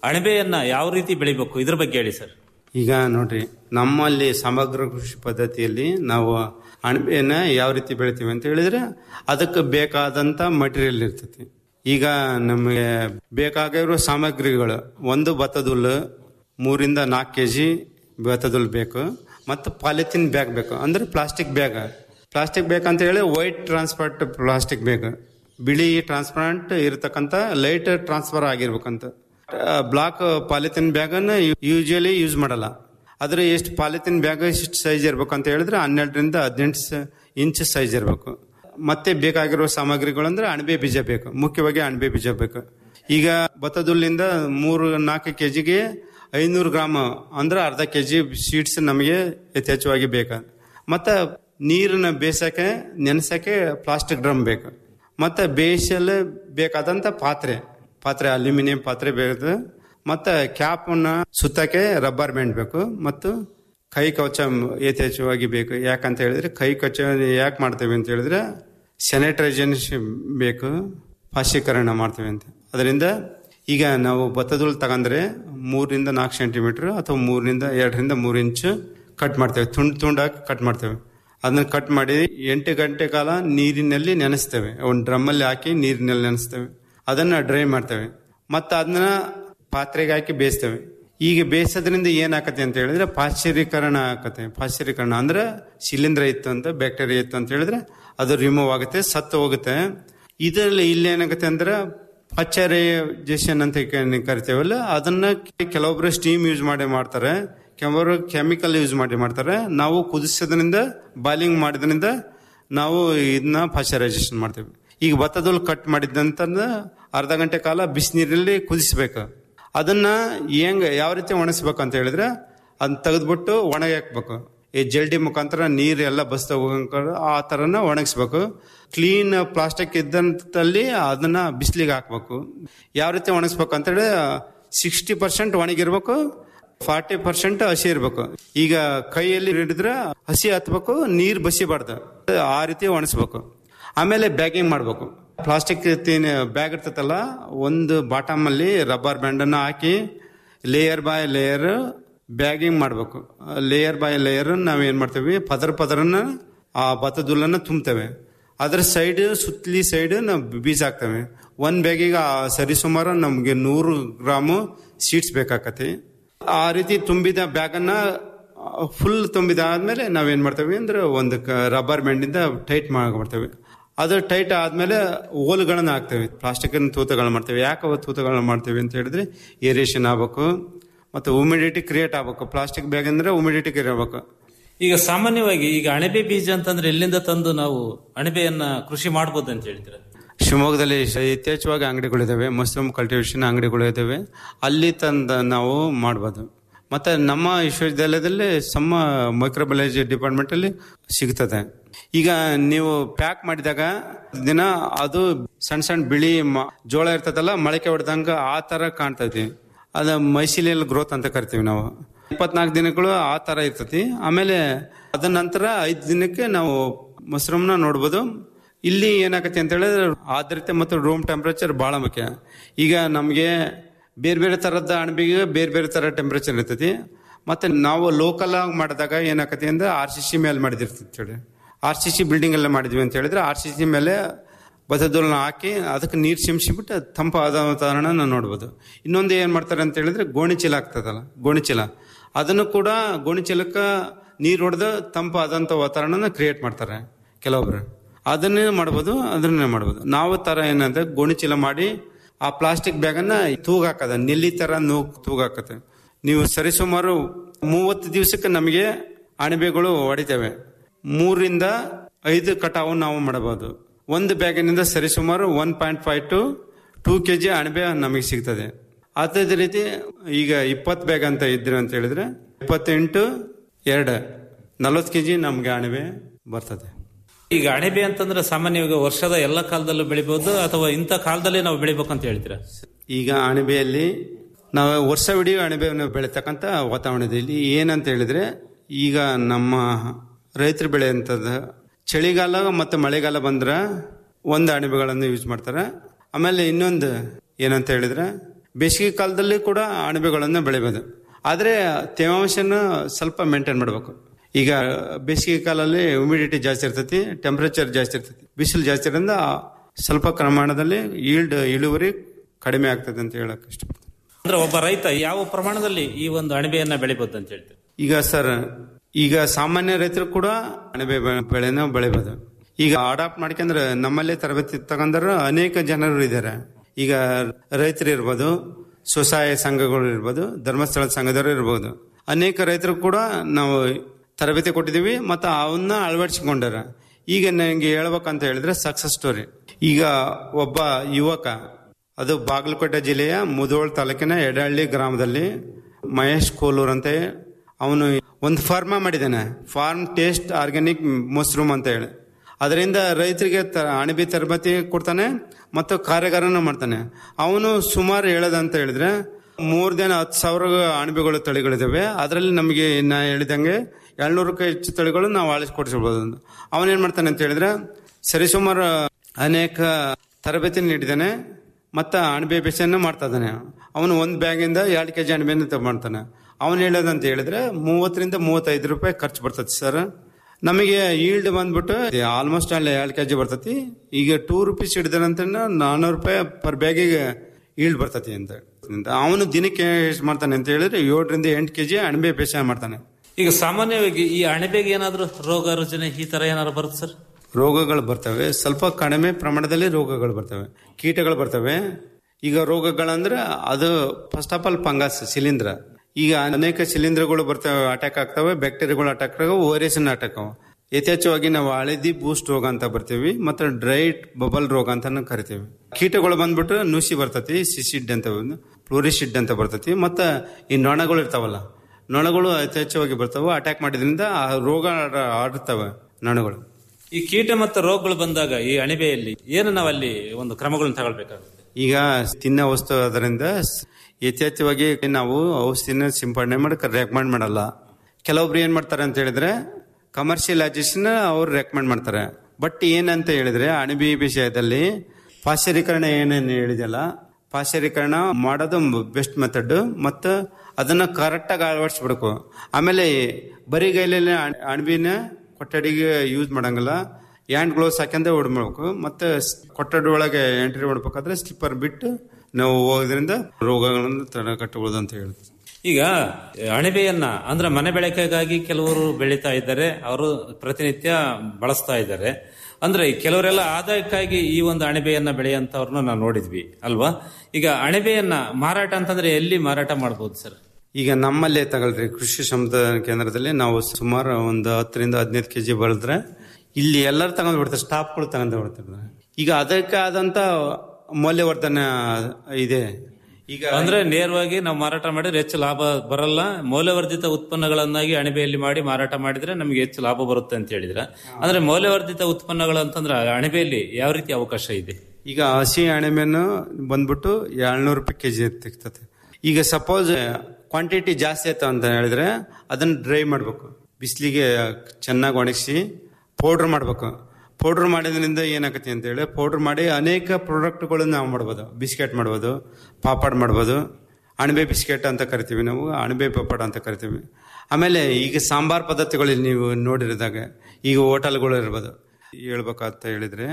Speaker 8: ಅಣಬೆಯನ್ನ ಯಾವ ರೀತಿ ಬೆಳಿಬೇಕು ಇದ್ರ ಬಗ್ಗೆ ಹೇಳಿ ಸರ್
Speaker 9: ಈಗ ನೋಡ್ರಿ ನಮ್ಮಲ್ಲಿ ಸಮಗ್ರ ಕೃಷಿ ಪದ್ಧತಿಯಲ್ಲಿ ನಾವು ಅಣಬೆಯನ್ನ ಯಾವ ರೀತಿ ಬೆಳಿತೀವಿ ಅಂತ ಹೇಳಿದ್ರೆ ಅದಕ್ಕೆ ಬೇಕಾದಂತ ಮಟೀರಿಯಲ್ ಇರ್ತೈತಿ ಈಗ ನಮಗೆ ಬೇಕಾಗಿರೋ ಸಾಮಗ್ರಿಗಳು ಒಂದು ಭತ್ತದ ಹುಲ್ಲು ಮೂರಿಂದ ನಾಲ್ಕು ಕೆ ಜಿ ಭತ್ತದ ಹುಲ್ಲು ಬೇಕು ಮತ್ತು ಪಾಲಿಥಿನ್ ಬ್ಯಾಗ್ ಬೇಕು ಅಂದ್ರೆ ಪ್ಲಾಸ್ಟಿಕ್ ಬ್ಯಾಗ್ ಪ್ಲಾಸ್ಟಿಕ್ ಬೇಕಂತ ಹೇಳಿ ವೈಟ್ ಟ್ರಾನ್ಸ್ಪರ್ಟ್ ಪ್ಲಾಸ್ಟಿಕ್ ಬೇಕು ಬಿಳಿ ಟ್ರಾನ್ಸ್ಪರೆಂಟ್ ಇರತಕ್ಕಂಥ ಲೈಟ್ ಟ್ರಾನ್ಸ್ಫರ್ ಆಗಿರ್ಬೇಕಂತ ಬ್ಲಾಕ್ ಪಾಲಿಥಿನ್ ಬ್ಯಾಗನ್ನ ಯೂಶಲಿ ಯೂಸ್ ಮಾಡಲ್ಲ ಆದ್ರೆ ಎಷ್ಟು ಪಾಲಿಥಿನ್ ಬ್ಯಾಗ್ ಎಷ್ಟು ಸೈಜ್ ಇರ್ಬೇಕು ಅಂತ ಹೇಳಿದ್ರೆ ಹನ್ನೆರಡರಿಂದ ಹದಿನೆಂಟು ಇಂಚ್ ಸೈಜ್ ಇರಬೇಕು ಮತ್ತೆ ಬೇಕಾಗಿರೋ ಸಾಮಗ್ರಿಗಳು ಅಂದ್ರೆ ಅಣಬೆ ಬೀಜ ಬೇಕು ಮುಖ್ಯವಾಗಿ ಅಣಬೆ ಬೀಜ ಬೇಕು ಈಗ ಭತ್ತದುಲ್ಲಿಂದ ಮೂರು ನಾಲ್ಕು ಕೆಜಿಗೆ ಐನೂರು ಗ್ರಾಮ್ ಅಂದ್ರೆ ಅರ್ಧ ಕೆಜಿ ಸೀಡ್ಸ್ ನಮಗೆ ಯಥೇಚ್ಛವಾಗಿ ಬೇಕು ಮತ್ತೆ ನೀರನ್ನ ಬೇಸಕ್ಕೆ ನೆನೆಸಕ್ಕೆ ಪ್ಲಾಸ್ಟಿಕ್ ಡ್ರಮ್ ಬೇಕು ಮತ್ತೆ ಬೇಯಿಸಲು ಬೇಕಾದಂತ ಪಾತ್ರೆ ಪಾತ್ರೆ ಅಲ್ಯೂಮಿನಿಯಂ ಪಾತ್ರೆ ಬೇಕು ಮತ್ತೆ ಕ್ಯಾಪನ್ನ ಸುತ್ತಕ್ಕೆ ರಬ್ಬರ್ ಬ್ಯಾಂಡ್ ಬೇಕು ಮತ್ತು ಕೈ ಕವಚ ಯಥೇಚ್ಛವಾಗಿ ಬೇಕು ಯಾಕಂತ ಹೇಳಿದ್ರೆ ಕೈ ಕವಚ ಯಾಕೆ ಮಾಡ್ತೇವೆ ಅಂತ ಹೇಳಿದ್ರೆ ಸ್ಯಾನಿಟೈಸೇಷನ್ ಬೇಕು ಪಾಶೀಕರಣ ಮಾಡ್ತೇವೆ ಅಂತ ಅದರಿಂದ ಈಗ ನಾವು ಭತ್ತದುಳು ತಗಂದ್ರೆ ಮೂರರಿಂದ ನಾಲ್ಕು ಸೆಂಟಿಮೀಟರ್ ಅಥವಾ ಮೂರರಿಂದ ಎರಡರಿಂದ ಮೂರು ಇಂಚು ಕಟ್ ಮಾಡ್ತೇವೆ ತುಂಡು ತುಂಡಾಗಿ ಕಟ್ ಮಾಡ್ತೇವೆ ಅದನ್ನ ಕಟ್ ಮಾಡಿ ಎಂಟು ಗಂಟೆ ಕಾಲ ನೀರಿನಲ್ಲಿ ನೆನೆಸ್ತೇವೆ ಒಂದು ಡ್ರಮ್ಮಲ್ಲಿ ಹಾಕಿ ನೀರಿನಲ್ಲಿ ನೆನೆಸ್ತೇವೆ ಅದನ್ನ ಡ್ರೈ ಮಾಡ್ತೇವೆ ಮತ್ತೆ ಅದನ್ನ ಪಾತ್ರೆಗೆ ಹಾಕಿ ಬೇಯಿಸ್ತೇವೆ ಈಗ ಬೇಯಿಸೋದ್ರಿಂದ ಏನಾಕತೆ ಅಂತ ಹೇಳಿದ್ರೆ ಪಾಶ್ಚರೀಕರಣ ಆಕತೆ ಪಾಶ್ಚರೀಕರಣ ಅಂದ್ರೆ ಶಿಲೀಂಧ್ರ ಇತ್ತು ಅಂತ ಬ್ಯಾಕ್ಟೀರಿಯಾ ಇತ್ತು ಅಂತ ಹೇಳಿದ್ರೆ ಅದು ರಿಮೂವ್ ಆಗುತ್ತೆ ಸತ್ತು ಹೋಗುತ್ತೆ ಇದರಲ್ಲಿ ಇಲ್ಲಿ ಏನಾಗುತ್ತೆ ಅಂದ್ರೆ ಪಾಶ್ಚರೈಸೇಷನ್ ಅಂತ ಕ- ಕರಿತೇವಲ್ಲ ಅದನ್ನ ಕೆಲವೊಬ್ರು ಸ್ಟೀಮ್ ಯೂಸ್ ಮಾಡಿ ಮಾಡ್ತಾರೆ ಕೆಲವರು ಕೆಮಿಕಲ್ ಯೂಸ್ ಮಾಡಿ ಮಾಡ್ತಾರೆ ನಾವು ಕುದಿಸೋದ್ರಿಂದ ಬಾಯ್ಲಿಂಗ್ ಮಾಡೋದ್ರಿಂದ ನಾವು ಇದನ್ನ ಪಾಶ್ಚರೈಸೇಷನ್ ಮಾಡ್ತೇವೆ ಈಗ ಭತ್ತದಲ್ಲಿ ಕಟ್ ಮಾಡಿದ್ದಂತ ಅರ್ಧ ಗಂಟೆ ಕಾಲ ಬಿಸಿನೀರಲ್ಲಿ ಕುದಿಸ್ಬೇಕು ಅದನ್ನ ಹೆಂಗ್ ಯಾವ ರೀತಿ ಒಣಗಿಸ್ಬೇಕು ಅಂತ ಹೇಳಿದ್ರೆ ಅದನ್ನ ತೆಗೆದ್ಬಿಟ್ಟು ಒಣಗಿ ಹಾಕ್ಬೇಕು ಈ ಜಲ್ಡಿ ಮುಖಾಂತರ ನೀರು ಎಲ್ಲ ಬಸ್ತ ಹೋಗಂಕ ಆ ಥರನ ಒಣಗಿಸ್ಬೇಕು ಕ್ಲೀನ್ ಪ್ಲಾಸ್ಟಿಕ್ ಇದ್ದಂತಲ್ಲಿ ಅದನ್ನ ಬಿಸಿಲಿಗೆ ಹಾಕ್ಬೇಕು ಯಾವ ರೀತಿ ಒಣಗಿಸ್ಬೇಕು ಅಂತ ಹೇಳಿ ಸಿಕ್ಸ್ಟಿ ಪರ್ಸೆಂಟ್ ಒಣಗಿರ್ಬೇಕು ಫಾರ್ಟಿ ಪರ್ಸೆಂಟ್ ಹಸಿ ಇರ್ಬೇಕು ಈಗ ಕೈಯಲ್ಲಿ ಹಿಡಿದ್ರೆ ಹಸಿ ಹತ್ಬೇಕು ನೀರು ಬಸಿಬಾರ್ದು ಆ ರೀತಿ ಒಣಗಿಸ್ಬೇಕು ಆಮೇಲೆ ಬ್ಯಾಗಿಂಗ್ ಮಾಡ್ಬೇಕು ಪ್ಲಾಸ್ಟಿಕ್ ಬ್ಯಾಗ್ ಇರ್ತೈತಲ್ಲ ಒಂದು ಬಾಟಮ್ ಅಲ್ಲಿ ರಬ್ಬರ್ ಬ್ಯಾಂಡ್ ಅನ್ನ ಹಾಕಿ ಲೇಯರ್ ಬೈ ಲೇಯರ್ ಬ್ಯಾಗಿಂಗ್ ಮಾಡ್ಬೇಕು ಲೇಯರ್ ಬೈ ಲೇಯರ್ ನಾವ್ ಏನ್ ಮಾಡ್ತೇವೆ ಪದರ ಪದರನ್ನ ಆ ಭತ್ತದುಲ್ಲನ್ನ ತುಂಬ್ತೇವೆ ಅದ್ರ ಸೈಡ್ ಸುತ್ತಲಿ ಸೈಡ್ ನಾವು ಬೀಜ ಹಾಕ್ತೇವೆ ಒಂದ್ ಬ್ಯಾಗಿಗೆ ಸರಿಸುಮಾರು ನಮ್ಗೆ ನೂರು ಗ್ರಾಮು ಸೀಡ್ಸ್ ಬೇಕಾಕತಿ ಆ ರೀತಿ ತುಂಬಿದ ಬ್ಯಾಗನ್ನ ಫುಲ್ ತುಂಬಿದ ಆದ್ಮೇಲೆ ನಾವೇನ್ ಮಾಡ್ತೇವೆ ಅಂದ್ರೆ ಒಂದು ರಬ್ಬರ್ ಬ್ಯಾಂಡಿಂದ ಟೈಟ್ ಮಾಡ್ಬಿಡ್ತೇವೆ ಅದು ಟೈಟ್ ಆದ್ಮೇಲೆ ಓಲ್ಗಳನ್ನ ಹಾಕ್ತೇವೆ ಪ್ಲಾಸ್ಟಿಕ್ ತೂತಗಳನ್ನ ಮಾಡ್ತೇವೆ ಯಾಕೆ ಅವು ತೂತಗಳನ್ನ ಮಾಡ್ತೇವೆ ಅಂತ ಹೇಳಿದ್ರೆ ಏರಿಯೇಷನ್ ಆಗ್ಬೇಕು ಮತ್ತೆ ಹುಮಿಡಿಟಿ ಕ್ರಿಯೇಟ್ ಆಗ್ಬೇಕು ಪ್ಲಾಸ್ಟಿಕ್ ಬ್ಯಾಗ್ ಅಂದ್ರೆ ಹುಮಿಡಿಟಿ ಕ್ರಿಯೇಟ್ ಆಗ್ಬೇಕು
Speaker 8: ಈಗ ಸಾಮಾನ್ಯವಾಗಿ ಈಗ ಅಣಬೆ ಬೀಜ ಅಂತಂದ್ರೆ ಎಲ್ಲಿಂದ ತಂದು ನಾವು ಅಣಬೆಯನ್ನ ಕೃಷಿ ಮಾಡಬಹುದು ಅಂತ ಹೇಳ್ತೀರಾ
Speaker 9: ಶಿವಮೊಗ್ಗದಲ್ಲಿ ಯಥೇಚ್ಛವಾಗಿ ಅಂಗಡಿಗಳಿದ್ದಾವೆ ಮಶ್ರೂಮ್ ಕಲ್ಟಿವೇಶನ್ ಅಂಗಡಿಗಳು ಇದ್ದಾವೆ ಅಲ್ಲಿ ತಂದ ನಾವು ಮಾಡ್ಬೋದು ಮತ್ತೆ ನಮ್ಮ ವಿಶ್ವವಿದ್ಯಾಲಯದಲ್ಲಿ ಸಮ್ಮ ಮೈಕ್ರೋಬಯಾಲಜಿ ಡಿಪಾರ್ಟ್ಮೆಂಟ್ ಅಲ್ಲಿ ಸಿಗ್ತದೆ ಈಗ ನೀವು ಪ್ಯಾಕ್ ಮಾಡಿದಾಗ ದಿನ ಅದು ಸಣ್ಣ ಸಣ್ಣ ಬಿಳಿ ಮ- ಜೋಳ ಇರ್ತದಲ್ಲ ಮೊಳಕೆ ಹೊಡೆದಂಗ ಆ ತರ ಕಾಣ್ತೈತಿ ಅದ ಮೈಸಿಲಿಯಲ್ ಗ್ರೋತ್ ಅಂತ ಕರಿತೀವಿ ನಾವು ಇಪ್ಪತ್ನಾಲ್ಕು ದಿನಗಳು ಆ ತರ ಇರ್ತೈತಿ ಆಮೇಲೆ ಅದ ನಂತರ ಐದು ದಿನಕ್ಕೆ ನಾವು ಮಶ್ರೂಮ್ನ ನೋಡ್ಬೋದು ಇಲ್ಲಿ ಏನಾಗತ್ತೆ ಅಂತ ಹೇಳಿದ್ರೆ ಆರ್ದ್ರತೆ ಮತ್ತು ರೂಮ್ ಟೆಂಪರೇಚರ್ ಬಹಳ ಮುಖ್ಯ ಈಗ ನಮಗೆ ಬೇರೆ ಬೇರೆ ತರದ ಅಣಬಿಗೆ ಬೇರೆ ಬೇರೆ ತರ ಟೆಂಪರೇಚರ್ ಇರ್ತೈತಿ ಮತ್ತೆ ನಾವು ಲೋಕಲ್ ಆಗಿ ಮಾಡಿದಾಗ ಏನಾಗತ್ತೆ ಅಂದ್ರೆ ಆರ್ ಸಿ ಸಿ ಮೇಲೆ ಮಾಡಿದಿರ್ತೈತಿ ಹೇಳಿ ಆರ್ ಸಿ ಸಿ ಬಿಲ್ಡಿಂಗ್ ಎಲ್ಲ ಮಾಡಿದ್ವಿ ಅಂತ ಹೇಳಿದ್ರೆ ಆರ್ ಸಿ ಸಿ ಮೇಲೆ ಬತದೂಲನ ಹಾಕಿ ಅದಕ್ಕೆ ನೀರು ಸಿಂಸಿಬಿಟ್ಟು ತಂಪಾದ ವಾತಾವರಣ ನಾವು ನೋಡ್ಬೋದು ಇನ್ನೊಂದು ಏನ್ ಮಾಡ್ತಾರೆ ಅಂತ ಹೇಳಿದ್ರೆ ಗೋಣಿಚೀಲ ಆಗ್ತದಲ್ಲ ಗೋಣಿಚೀಲ ಅದನ್ನು ಕೂಡ ಗೋಣಿಚೀಲಕ್ಕೆ ನೀರು ಹೊಡೆದು ತಂಪಾದಂಥ ವಾತಾವರಣನ ಕ್ರಿಯೇಟ್ ಮಾಡ್ತಾರೆ ಕೆಲವೊಬ್ರು ಅದನ್ನೇ ಮಾಡ್ಬೋದು ಅದನ್ನೇ ಮಾಡ್ಬೋದು ನಾವು ತರ ಏನಂದ್ರೆ ಗೋಣಿಚೀಲ ಮಾಡಿ ಆ ಪ್ಲಾಸ್ಟಿಕ್ ಬ್ಯಾಗನ್ನ ತೂಗ ಹಾಕದ ನೆಲ್ಲಿ ತರ ನೂ ತೂಗ ಹಾಕತ್ತೆ ನೀವು ಸರಿಸುಮಾರು ಮೂವತ್ತು ದಿವಸಕ್ಕೆ ನಮಗೆ ಅಣಬೆಗಳು ಹೊಡಿತೇವೆ ಮೂರಿಂದ ಐದು ಕಟಾವು ನಾವು ಮಾಡಬಹುದು ಒಂದು ಬ್ಯಾಗಿನಿಂದ ಸರಿಸುಮಾರು one point five to two K G ಅಣಬೆ ನಮಗೆ ಸಿಗ್ತದೆ ಅದೇ ರೀತಿ ಈಗ ಇಪ್ಪತ್ತು ಬ್ಯಾಗ್ ಅಂತ ಇದ್ರು ಅಂತ ಹೇಳಿದ್ರೆ ಇಪ್ಪತ್ತೆಂಟು ಎರಡು ನಲ್ವತ್ತು ಕೆ ಜಿ ನಮಗೆ ಅಣಬೆ ಬರ್ತದೆ
Speaker 8: ಈಗ ಅಣಬೆ ಅಂತಂದ್ರೆ ಸಾಮಾನ್ಯವಾಗಿ ವರ್ಷದ ಎಲ್ಲ ಕಾಲದಲ್ಲೂ ಬೆಳಿಬಹುದು ಅಥವಾ ಇಂಥ ಕಾಲದಲ್ಲೇ ನಾವು ಬೆಳಿಬೇಕಂತ ಹೇಳ್ತೀರಾ
Speaker 9: ಈಗ ಅಣಬೆಯಲ್ಲಿ ನಾವು ವರ್ಷವಿಡೀ ಅಣಬೆಯನ್ನು ಬೆಳೀತಕ್ಕಂಥ ವಾತಾವರಣ ಇದೆ ಇಲ್ಲಿ ಏನಂತ ಹೇಳಿದ್ರೆ ಈಗ ನಮ್ಮ ರೈತರು ಬೆಳೆಯುವಂಥದ್ದು ಚಳಿಗಾಲ ಮತ್ತು ಮಳೆಗಾಲ ಬಂದ್ರೆ ಒಂದು ಅಣಬೆಗಳನ್ನು ಯೂಸ್ ಮಾಡ್ತಾರೆ ಆಮೇಲೆ ಇನ್ನೊಂದು ಏನಂತ ಹೇಳಿದ್ರೆ ಬೇಸಿಗೆ ಕಾಲದಲ್ಲಿ ಕೂಡ ಅಣಬೆಗಳನ್ನು ಬೆಳಿಬೋದು ಆದರೆ ತೇವಾಂಶನ ಸ್ವಲ್ಪ ಮೇಂಟೈನ್ ಮಾಡಬೇಕು ಈಗ ಬೇಸಿಗೆ ಕಾಲದಲ್ಲಿ ಹ್ಯುಮಿಡಿಟಿ ಜಾಸ್ತಿ ಇರ್ತೈತಿ ಟೆಂಪರೇಚರ್ ಜಾಸ್ತಿ ಇರ್ತೈತಿ ಬಿಸಿಲು ಜಾಸ್ತಿ ಇರೋದ್ರಿಂದ ಸ್ವಲ್ಪ ಪ್ರಮಾಣದಲ್ಲಿ ಈಲ್ಡ್ ಇಳುವರಿ ಕಡಿಮೆ ಆಗ್ತದೆ ಅಂತ ಹೇಳಕ್ ಇಷ್ಟಪಡ್ತೀನಿ
Speaker 8: ಅಂದ್ರೆ ಒಬ್ಬ ರೈತ ಯಾವ ಪ್ರಮಾಣದಲ್ಲಿ ಈ ಒಂದು ಅಣಬೆಯನ್ನ ಬೆಳಿಬಹುದು ಅಂತ ಹೇಳ್ತೀವಿ
Speaker 9: ಈಗ ಸರ್ ಈಗ ಸಾಮಾನ್ಯ ರೈತರು ಕೂಡ ಅಣಬೆ ಬೆ- ಬೆಳೆನ ಬೆಳಿಬೋದು ಈಗ ಅಡಾಪ್ಟ್ ಮಾಡ್ಕೊಂಡ್ರೆ ನಮ್ಮಲ್ಲೇ ತರಬೇತಿ ತಗೊಂಡ್ರ ಅನೇಕ ಜನರು ಇದ್ದಾರೆ ಈಗ ರೈತರು ಇರ್ಬೋದು ಸ್ವಸಹಾಯ ಸಂಘಗಳು ಇರ್ಬೋದು ಧರ್ಮಸ್ಥಳ ಸಂಘದವರು ಇರ್ಬೋದು ಅನೇಕ ರೈತರು ಕೂಡ ನಾವು ತರಬೇತಿ ಕೊಟ್ಟಿದ್ದೀವಿ ಮತ್ತು ಅವನ್ನ ಅಳವಡಿಸಿಕೊಂಡಾರ ಈಗ ನನಗೆ ಹೇಳ್ಬೇಕಂತ ಹೇಳಿದ್ರೆ ಸಕ್ಸಸ್ ಸ್ಟೋರಿ ಈಗ ಒಬ್ಬ ಯುವಕ ಅದು ಬಾಗಲಕೋಟೆ ಜಿಲ್ಲೆಯ ಮುದೋಳ್ ತಾಲೂಕಿನ ಎಡಹಳ್ಳಿ ಗ್ರಾಮದಲ್ಲಿ ಮಹೇಶ್ ಕೋಲೂರ್ ಅಂತ ಅವನು ಒಂದು ಫಾರ್ಮ ಮಾಡಿದ್ದಾನೆ ಫಾರ್ಮ್ ಟೇಸ್ಟ್ ಆರ್ಗ್ಯಾನಿಕ್ ಮಶ್ರೂಮ್ ಅಂತ ಹೇಳಿ ಅದರಿಂದ ರೈತರಿಗೆ ತ- ಅಣಬೆ ತರಬೇತಿ ಕೊಡ್ತಾನೆ ಮತ್ತು ಕಾರ್ಯಾಗಾರನ ಮಾಡ್ತಾನೆ ಅವನು ಸುಮಾರು ಹೇಳೋದಂತ ಹೇಳಿದ್ರೆ ಮೂರ್ ದಿನ ಹತ್ತು ಸಾವಿರ ಅಣಬೆಗಳು ತಳಿಗಳಿದಾವೆ ಅದರಲ್ಲಿ ನಮಗೆ ನಾ ಹೇಳಿದಂಗೆ ಏಳ್ನೂರಕ್ಕೂ ಹೆಚ್ಚು ತಳಿಗಳು ನಾವು ಆಳಿಸ್ಕೊಡ್ಸಿರ್ಬೋದು ಅವನೇನ್ ಮಾಡ್ತಾನೆ ಅಂತ ಹೇಳಿದ್ರೆ ಸರಿಸುಮಾರು ಅನೇಕ ತರಬೇತಿ ನೀಡಿದ್ದಾನೆ ಮತ್ತು ಅಣಬೆ ಬೇಸನ್ನು ಮಾಡ್ತಾ ಇದ್ದಾನೆ ಅವನು ಒಂದು ಬ್ಯಾಗಿಂದ ಎರಡು ಕೆ ಜಿ ಅಣಬೆಯನ್ನು ತಗೊಂಡ್ತಾನೆ ಅವನು ಹೇಳೋದಂತ ಹೇಳಿದ್ರೆ ಮೂವತ್ತರಿಂದ ಮೂವತ್ತೈದು ರೂಪಾಯಿ ಖರ್ಚು ಬರ್ತದೆ ಸರ್ ನಮಗೆ ಈಲ್ಡ್ ಬಂದ್ಬಿಟ್ಟು ಆಲ್ಮೋಸ್ಟ್ ಅಲ್ಲಿ ಎರಡು ಕೆ ಜಿ ಬರ್ತೈತಿ ಈಗ ಟೂ ರುಪೀಸ್ ಹಿಡಿದಂತ ನಾನ್ನೂರು ರೂಪಾಯಿ ಪರ್ ಬ್ಯಾಗಿಗೆ ಈಲ್ಡ್ ಬರ್ತೈತಿ ಅಂತ ಅವನು ದಿನಕ್ಕೆ ಎಷ್ಟು ಮಾಡ್ತಾನೆ ಅಂತ ಹೇಳಿದ್ರೆ ಏಳರಿಂದ ಎಂಟು ಕೆ ಜಿ ಅಣಬೆ ಬೇಸಾಯ ಮಾಡ್ತಾನೆ
Speaker 8: ಈಗ ಸಾಮಾನ್ಯವಾಗಿ ಈ ಅಣಬೆಗೆ ಏನಾದ್ರೂ ರೋಗ ರುಜಿನ ಈ ತರ ಏನಾದ್ರು ಬರುತ್ತೆ ಸರ್
Speaker 9: ರೋಗಗಳು ಬರ್ತವೆ ಸ್ವಲ್ಪ ಕಡಿಮೆ ಪ್ರಮಾಣದಲ್ಲಿ ರೋಗಗಳು ಬರ್ತವೆ ಕೀಟಗಳು ಬರ್ತವೆ ಈಗ ರೋಗಗಳಂದ್ರೆ ಅದು ಫಸ್ಟ್ ಆಫ್ ಆಲ್ ಫಂಗಸ್ ಶಿಲೀಂಧ್ರ ಈಗ ಅನೇಕ ಶಿಲೀಂಧ್ರಗಳು ಬರ್ತವೆ ಅಟ್ಯಾಕ್ ಆಗ್ತವೆ ಬ್ಯಾಕ್ಟೀರಿಯಾಗಳು ಅಟ್ಯಾಕ್ ಆಗ್ತವೆ ಓರಿಯಸ್ ಅಟ್ಯಾಕ್ ಯಥೇಚ್ಛವಾಗಿ ನಾವು ಹಳದಿ ಬೂಸ್ಟ್ ರೋಗ ಅಂತ ಬರ್ತೀವಿ ಮತ್ತೆ ಡ್ರೈಟ್ ಬಬಲ್ ರೋಗ ಅಂತ ಕರಿತೀವಿ ಕೀಟಗಳು ಬಂದ್ಬಿಟ್ಟು ನುಸಿ ಬರ್ತತಿ ಸಿಸಿಡ್ ಅಂತ ಫ್ಲೋರಿಸಿಡ್ ಅಂತ ಬರ್ತತಿ ಮತ್ತೆ ಈ ನೊಣಗಳು ಇರ್ತಾವಲ್ಲ ನೊಣಗಳು ಯಥೇಚ್ಛವಾಗಿ ಬರ್ತಾವೆ ಅಟ್ಯಾಕ್ ಮಾಡಿದ್ರಿಂದ ಆ ರೋಗ ಆಡ್ತವೆ ನೊಣಗಳು
Speaker 8: ಈ ಕೀಟ ಮತ್ತು ರೋಗಗಳು ಬಂದಾಗ ಈ ಅಣಬೆಯಲ್ಲಿ ಏನು ನಾವಲ್ಲಿ ಒಂದು ಕ್ರಮಗಳನ್ನು ತಗೊಳ್ಬೇಕಾಗುತ್ತೆ
Speaker 9: ಈಗ ತಿನ್ನ ವಸ್ತು ಅದರಿಂದ ಸ್- ಯಥೇಚ್ಛವಾಗಿ ನಾವು ಔಷಧಿನ ಸಿಂಪಡಣೆ ಮಾಡಿ ರೆಕಮೆಂಡ್ ಮಾಡಲ್ಲ ಕೆಲವೊಬ್ರು ಏನ್ ಮಾಡ್ತಾರೆ ಅಂತ ಹೇಳಿದ್ರೆ ಕಮರ್ಷಿಯಲೈಸೇಷನ್ ಅವ್ರು ರೆಕಮೆಂಡ್ ಮಾಡ್ತಾರೆ ಬಟ್ ಏನಂತ ಹೇಳಿದ್ರೆ ಅಣಬೆ ವಿಷಯದಲ್ಲಿ ಪಾಶ್ಚರೀಕರಣ ಏನೇನು ಹೇಳಿದೆಲ್ಲ ಪಾಶ್ಚರೀಕರಣ ಮಾಡೋದು ಬೆಸ್ಟ್ ಮೆಥಡ್ ಮತ್ತು ಅದನ್ನ ಕರೆಕ್ಟಾಗಿ ಅಳವಡಿಸ್ಬಿಡ್ಬೇಕು ಆಮೇಲೆ ಬರಿಗೈಲಲ್ಲಿ ಅಣ್- ಅಣಬಿನ ಕೊಠಡಿಗೆ ಯೂಸ್ ಮಾಡಂಗಿಲ್ಲ ಹ್ಯಾಂಡ್ ಗ್ಲೌಸ್ ಹಾಕ್ಯಂದೆ ಹೊಡ್ಬೇಕು ಮತ್ತೆ ಸ್- ಕೊಠಡಿ ಒಳಗೆ ಎಂಟ್ರಿ ಹೊಡ್ಬೇಕಾದ್ರೆ ಸ್ಲಿಪ್ಪರ್ ಬಿಟ್ಟು ನಾವು ಹೋಗೋದ್ರಿಂದ ರೋಗಗಳನ್ನು ತಡೆಗಟ್ಟಬಹುದು ಅಂತ ಹೇಳ್ತೀವಿ
Speaker 8: ಈಗ ಅಣಬೆಯನ್ನ ಅಂದ್ರೆ ಮನೆ ಬಳಕೆಗಾಗಿ ಕೆಲವರು ಬೆಳೀತಾ ಇದ್ದಾರೆ ಅವರು ಪ್ರತಿನಿತ್ಯ ಬಳಸ್ತಾ ಇದ್ದಾರೆ ಅಂದ್ರೆ ಕೆಲವರೆಲ್ಲ ಆದಾಯಕ್ಕಾಗಿ ಈ ಒಂದು ಅಣಬೆಯನ್ನ ಬೆಳೆಯಂತವ್ರನ್ನ ನಾವು ನೋಡಿದ್ವಿ ಅಲ್ವಾ ಈಗ ಅಣಬೆಯನ್ನ ಮಾರಾಟ ಅಂತಂದ್ರೆ ಎಲ್ಲಿ ಮಾರಾಟ ಮಾಡಬಹುದು ಸರ್
Speaker 9: ಈಗ ನಮ್ಮಲ್ಲೇ ತಗೊಳ್ರಿ ಕೃಷಿ ಸಂಶೋಧನಾ ಕೇಂದ್ರದಲ್ಲಿ ನಾವು ಸುಮಾರು ಒಂದು ಹತ್ತರಿಂದ ಹದಿನೈದು ಕೆಜಿ ಬೆಳೆದ್ರೆ ಇಲ್ಲಿ ಎಲ್ಲರೂ ತಗೊಂಡ್ ಬಿಡ್ತಾರೆ ಸ್ಟಾಫ್ಗಳು ತಗೊಂಡ್ ಬಿಡ್ತಾರೆ ಈಗ ಅದಕ್ಕೆ ಆದಂತ ಮೌಲ್ಯವರ್ಧನೆ ಇದೆ ಈಗ
Speaker 8: ಅಂದ್ರೆ ನೇರವಾಗಿ ನಾವು ಮಾರಾಟ ಮಾಡಿದ್ರೆ ಹೆಚ್ಚು ಲಾಭ ಬರಲ್ಲ ಮೌಲ್ಯವರ್ಧಿತ ಉತ್ಪನ್ನಗಳನ್ನಾಗಿ ಅಣಬೆಯಲ್ಲಿ ಮಾಡಿ ಮಾರಾಟ ಮಾಡಿದ್ರೆ ನಮಗೆ ಹೆಚ್ಚು ಲಾಭ ಬರುತ್ತೆ ಅಂತ ಹೇಳಿದ್ರ ಅಂದ್ರೆ ಮೌಲ್ಯವರ್ಧಿತ ಉತ್ಪನ್ನಗಳು ಅಂತಂದ್ರೆ ಅಣಬೆಯಲ್ಲಿ ಯಾವ ರೀತಿ ಅವಕಾಶ ಇದೆ
Speaker 9: ಈಗ ಹಸಿ ಅಣಬೆಯನ್ನು ಬಂದ್ಬಿಟ್ಟು ಏಳ್ನೂರು ರೂಪಾಯಿ ಕೆಜಿ ಸಿಗ್ತದೆ ಈಗ ಸಪೋಸ್ ಕ್ವಾಂಟಿಟಿ ಜಾಸ್ತಿ ಆಯ್ತು ಅಂತ ಹೇಳಿದ್ರೆ ಅದನ್ನ ಡ್ರೈ ಮಾಡಬೇಕು ಬಿಸಿಲಿಗೆ ಚೆನ್ನಾಗಿ ಒಣಗಿಸಿ ಪೌಡ್ರ್ ಮಾಡಬೇಕು ಪೌಡ್ರ್ ಮಾಡೋದ್ರಿಂದ ಏನಾಗತ್ತೆ ಅಂತ ಹೇಳಿ ಪೌಡ್ರ್ ಮಾಡಿ ಅನೇಕ ಪ್ರಾಡಕ್ಟ್ಗಳನ್ನು ನಾವು ಮಾಡ್ಬೋದು ಬಿಸ್ಕೆಟ್ ಮಾಡ್ಬೋದು ಪಾಪಡ್ ಮಾಡ್ಬೋದು ಅಣಬೆ ಬಿಸ್ಕೆಟ್ ಅಂತ ಕರಿತೀವಿ ನಾವು ಅಣಬೆ ಪಾಪಡ್ ಅಂತ ಕರಿತೀವಿ ಆಮೇಲೆ ಈಗ ಸಾಂಬಾರ್ ಪದ್ಧತಿಗಳಲ್ಲಿ ನೀವು ನೋಡಿರಿದಾಗ ಈಗ ಹೋಟೆಲ್ಗಳು ಇರ್ಬೋದು ಹೇಳ್ಬೇಕಂತ ಹೇಳಿದ್ರೆ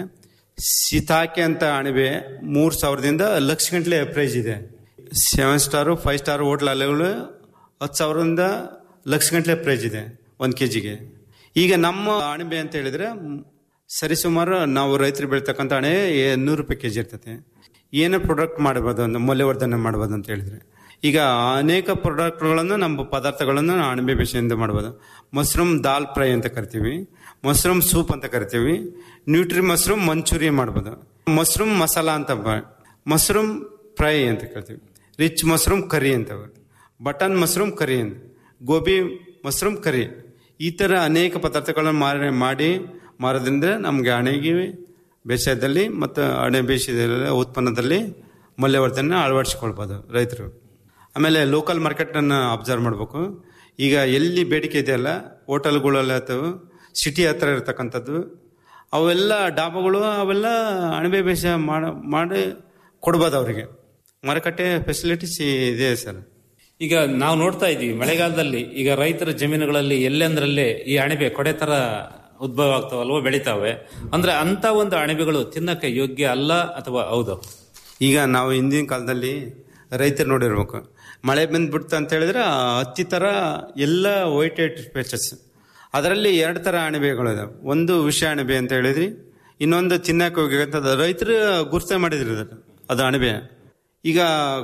Speaker 9: ಸಿತಾಕೆ ಅಂತ ಅಣಬೆ ಮೂರ್ ಸಾವಿರದಿಂದ ಲಕ್ಷ ಗಂಟ್ಲೆ ಪ್ರೈಸ್ ಇದೆ seven star five star hotel ಅಲೆಗಳು ಹತ್ತು ಸಾವಿರದಿಂದ ಲಕ್ಷ ಗಂಟ್ಲೆ ಪ್ರೈಸ್ ಇದೆ ಒಂದು ಕೆ ಜಿಗೆ ಈಗ ನಮ್ಮ ಅಣಬೆ ಅಂತ ಹೇಳಿದ್ರೆ ಮ್, ಸರಿಸುಮಾರು ನಾವು ರೈತರು ಬೆಳ್ತಕ್ಕಂಥ ಅಣೆ ಏ- ನೂರು ರೂಪಾಯಿ ಕೆ ಜಿ ಇರ್ತದೆ ಏನೇ ಪ್ರಾಡಕ್ಟ್ ಮಾಡ್ಬೋದು ಅಂತ ಮೌಲ್ಯವರ್ಧನೆ ಮಾಡ್ಬೋದು ಅಂತ ಹೇಳಿದ್ರೆ ಈಗ ಅನೇಕ ಪ್ರಾಡಕ್ಟ್ಗಳನ್ನು ನಮ್ಮ ಪದಾರ್ಥಗಳನ್ನು ಅಣಬೆ ಬೇಸೆಯಿಂದ ಮಾಡ್ಬೋದು ಮಶ್ರೂಮ್ ದಾಲ್ ಫ್ರೈ ಅಂತ ಕರಿತೀವಿ ಮಶ್ರೂಮ್ ಸೂಪ್ ಅಂತ ಕರಿತೀವಿ ನ್ಯೂಟ್ರಿ ಮಶ್ರೂಮ್ ಮಂಚೂರಿ ಮಾಡ್ಬೋದು ಮಶ್ರೂಮ್ ಮಸಾಲ ಅಂತ ಬ- ಮಶ್ರೂಮ್ ಫ್ರೈ ಅಂತ ಕರಿತೀವಿ ರಿಚ್ ಮಶ್ರೂಮ್ ಕರಿ ಅಂತ ಬರುತ್ತೆ. ಬಟನ್ ಮಶ್ರೂಮ್ ಕರಿ ಅಂತ ಗೋಬಿ ಮಶ್ರೂಮ್ ಕರಿ ಈ ಥರ ಅನೇಕ ಪದಾರ್ಥಗಳನ್ನು ಮಾರಿ ಮಾಡಿ ಮಾರೋದ್ರಿಂದ ನಮಗೆ ಅಣೆಗೆ ಬೇಸಾಯದಲ್ಲಿ ಮತ್ತು ಅಣೆ ಬೇಸಾಯದ ಉತ್ಪನ್ನದಲ್ಲಿ ಮೌಲ್ಯವರ್ಧನೆ ಅಳವಡಿಸಿಕೊಳ್ಬೋದು ರೈತರು ಆಮೇಲೆ ಲೋಕಲ್ ಮಾರ್ಕೆಟನ್ನು ಅಬ್ಸರ್ವ್ ಮಾಡಬೇಕು ಈಗ ಎಲ್ಲಿ ಬೇಡಿಕೆ ಇದೆಯಲ್ಲ ಹೋಟೆಲ್ಗಳೆಲ್ಲ ಅಥವಾ ಸಿಟಿ ಹತ್ರ ಇರ್ತಕ್ಕಂಥದ್ದು ಅವೆಲ್ಲ ಡಾಬಾಗಳು ಅವೆಲ್ಲ ಅಣಬೆ ಬೇಸಾಯ ಮಾಡ ಮಾಡಿ ಕೊಡ್ಬೋದು ಅವರಿಗೆ ಮಾರುಕಟ್ಟೆ ಫೆಸಿಲಿಟೀಸ್ ಇದೆ ಸರ್
Speaker 8: ಈಗ ನಾವು ನೋಡ್ತಾ ಇದೀವಿ ಮಳೆಗಾಲದಲ್ಲಿ ಈಗ ರೈತರ ಜಮೀನುಗಳಲ್ಲಿ ಎಲ್ಲೆಂದ್ರಲ್ಲೇ ಈ ಅಣಬೆ ಕೊಡೆ ತರ ಉದ್ಭವ ಆಗ್ತಾವಲ್ವ ಬೆಳಿತಾವೆ ಅಂದ್ರೆ ಅಂತ ಒಂದು ಅಣಬೆಗಳು ತಿನ್ನಕ್ಕೆ ಯೋಗ್ಯ ಅಲ್ಲ ಅಥವಾ ಹೌದು
Speaker 9: ಈಗ ನಾವು ಹಿಂದಿನ ಕಾಲದಲ್ಲಿ ರೈತರು ನೋಡಿರ್ಬೇಕು ಮಳೆ ಬಂದ್ಬಿಡ್ತು ಅಂತ ಹೇಳಿದ್ರೆ ಆ ಹತ್ತಿ ಥರ ಎಲ್ಲ ವೈಟ್ ವೈಟ್ ಪ್ಯಾಚಸ್ ಅದರಲ್ಲಿ ಎರಡು ಥರ ಅಣಬೆಗಳು ಇದಾವೆ ಒಂದು ವಿಷ ಅಣಬೆ ಅಂತ ಹೇಳಿದ್ರಿ ಇನ್ನೊಂದು ತಿನ್ನಕ್ಕೆ ಹೋಗಿರ್ತದ ರೈತರು ಗುರ್ತೆ ಮಾಡಿದ್ರಿ ಅದನ್ನ. ಅದು ಅಣಬೆ ಈಗ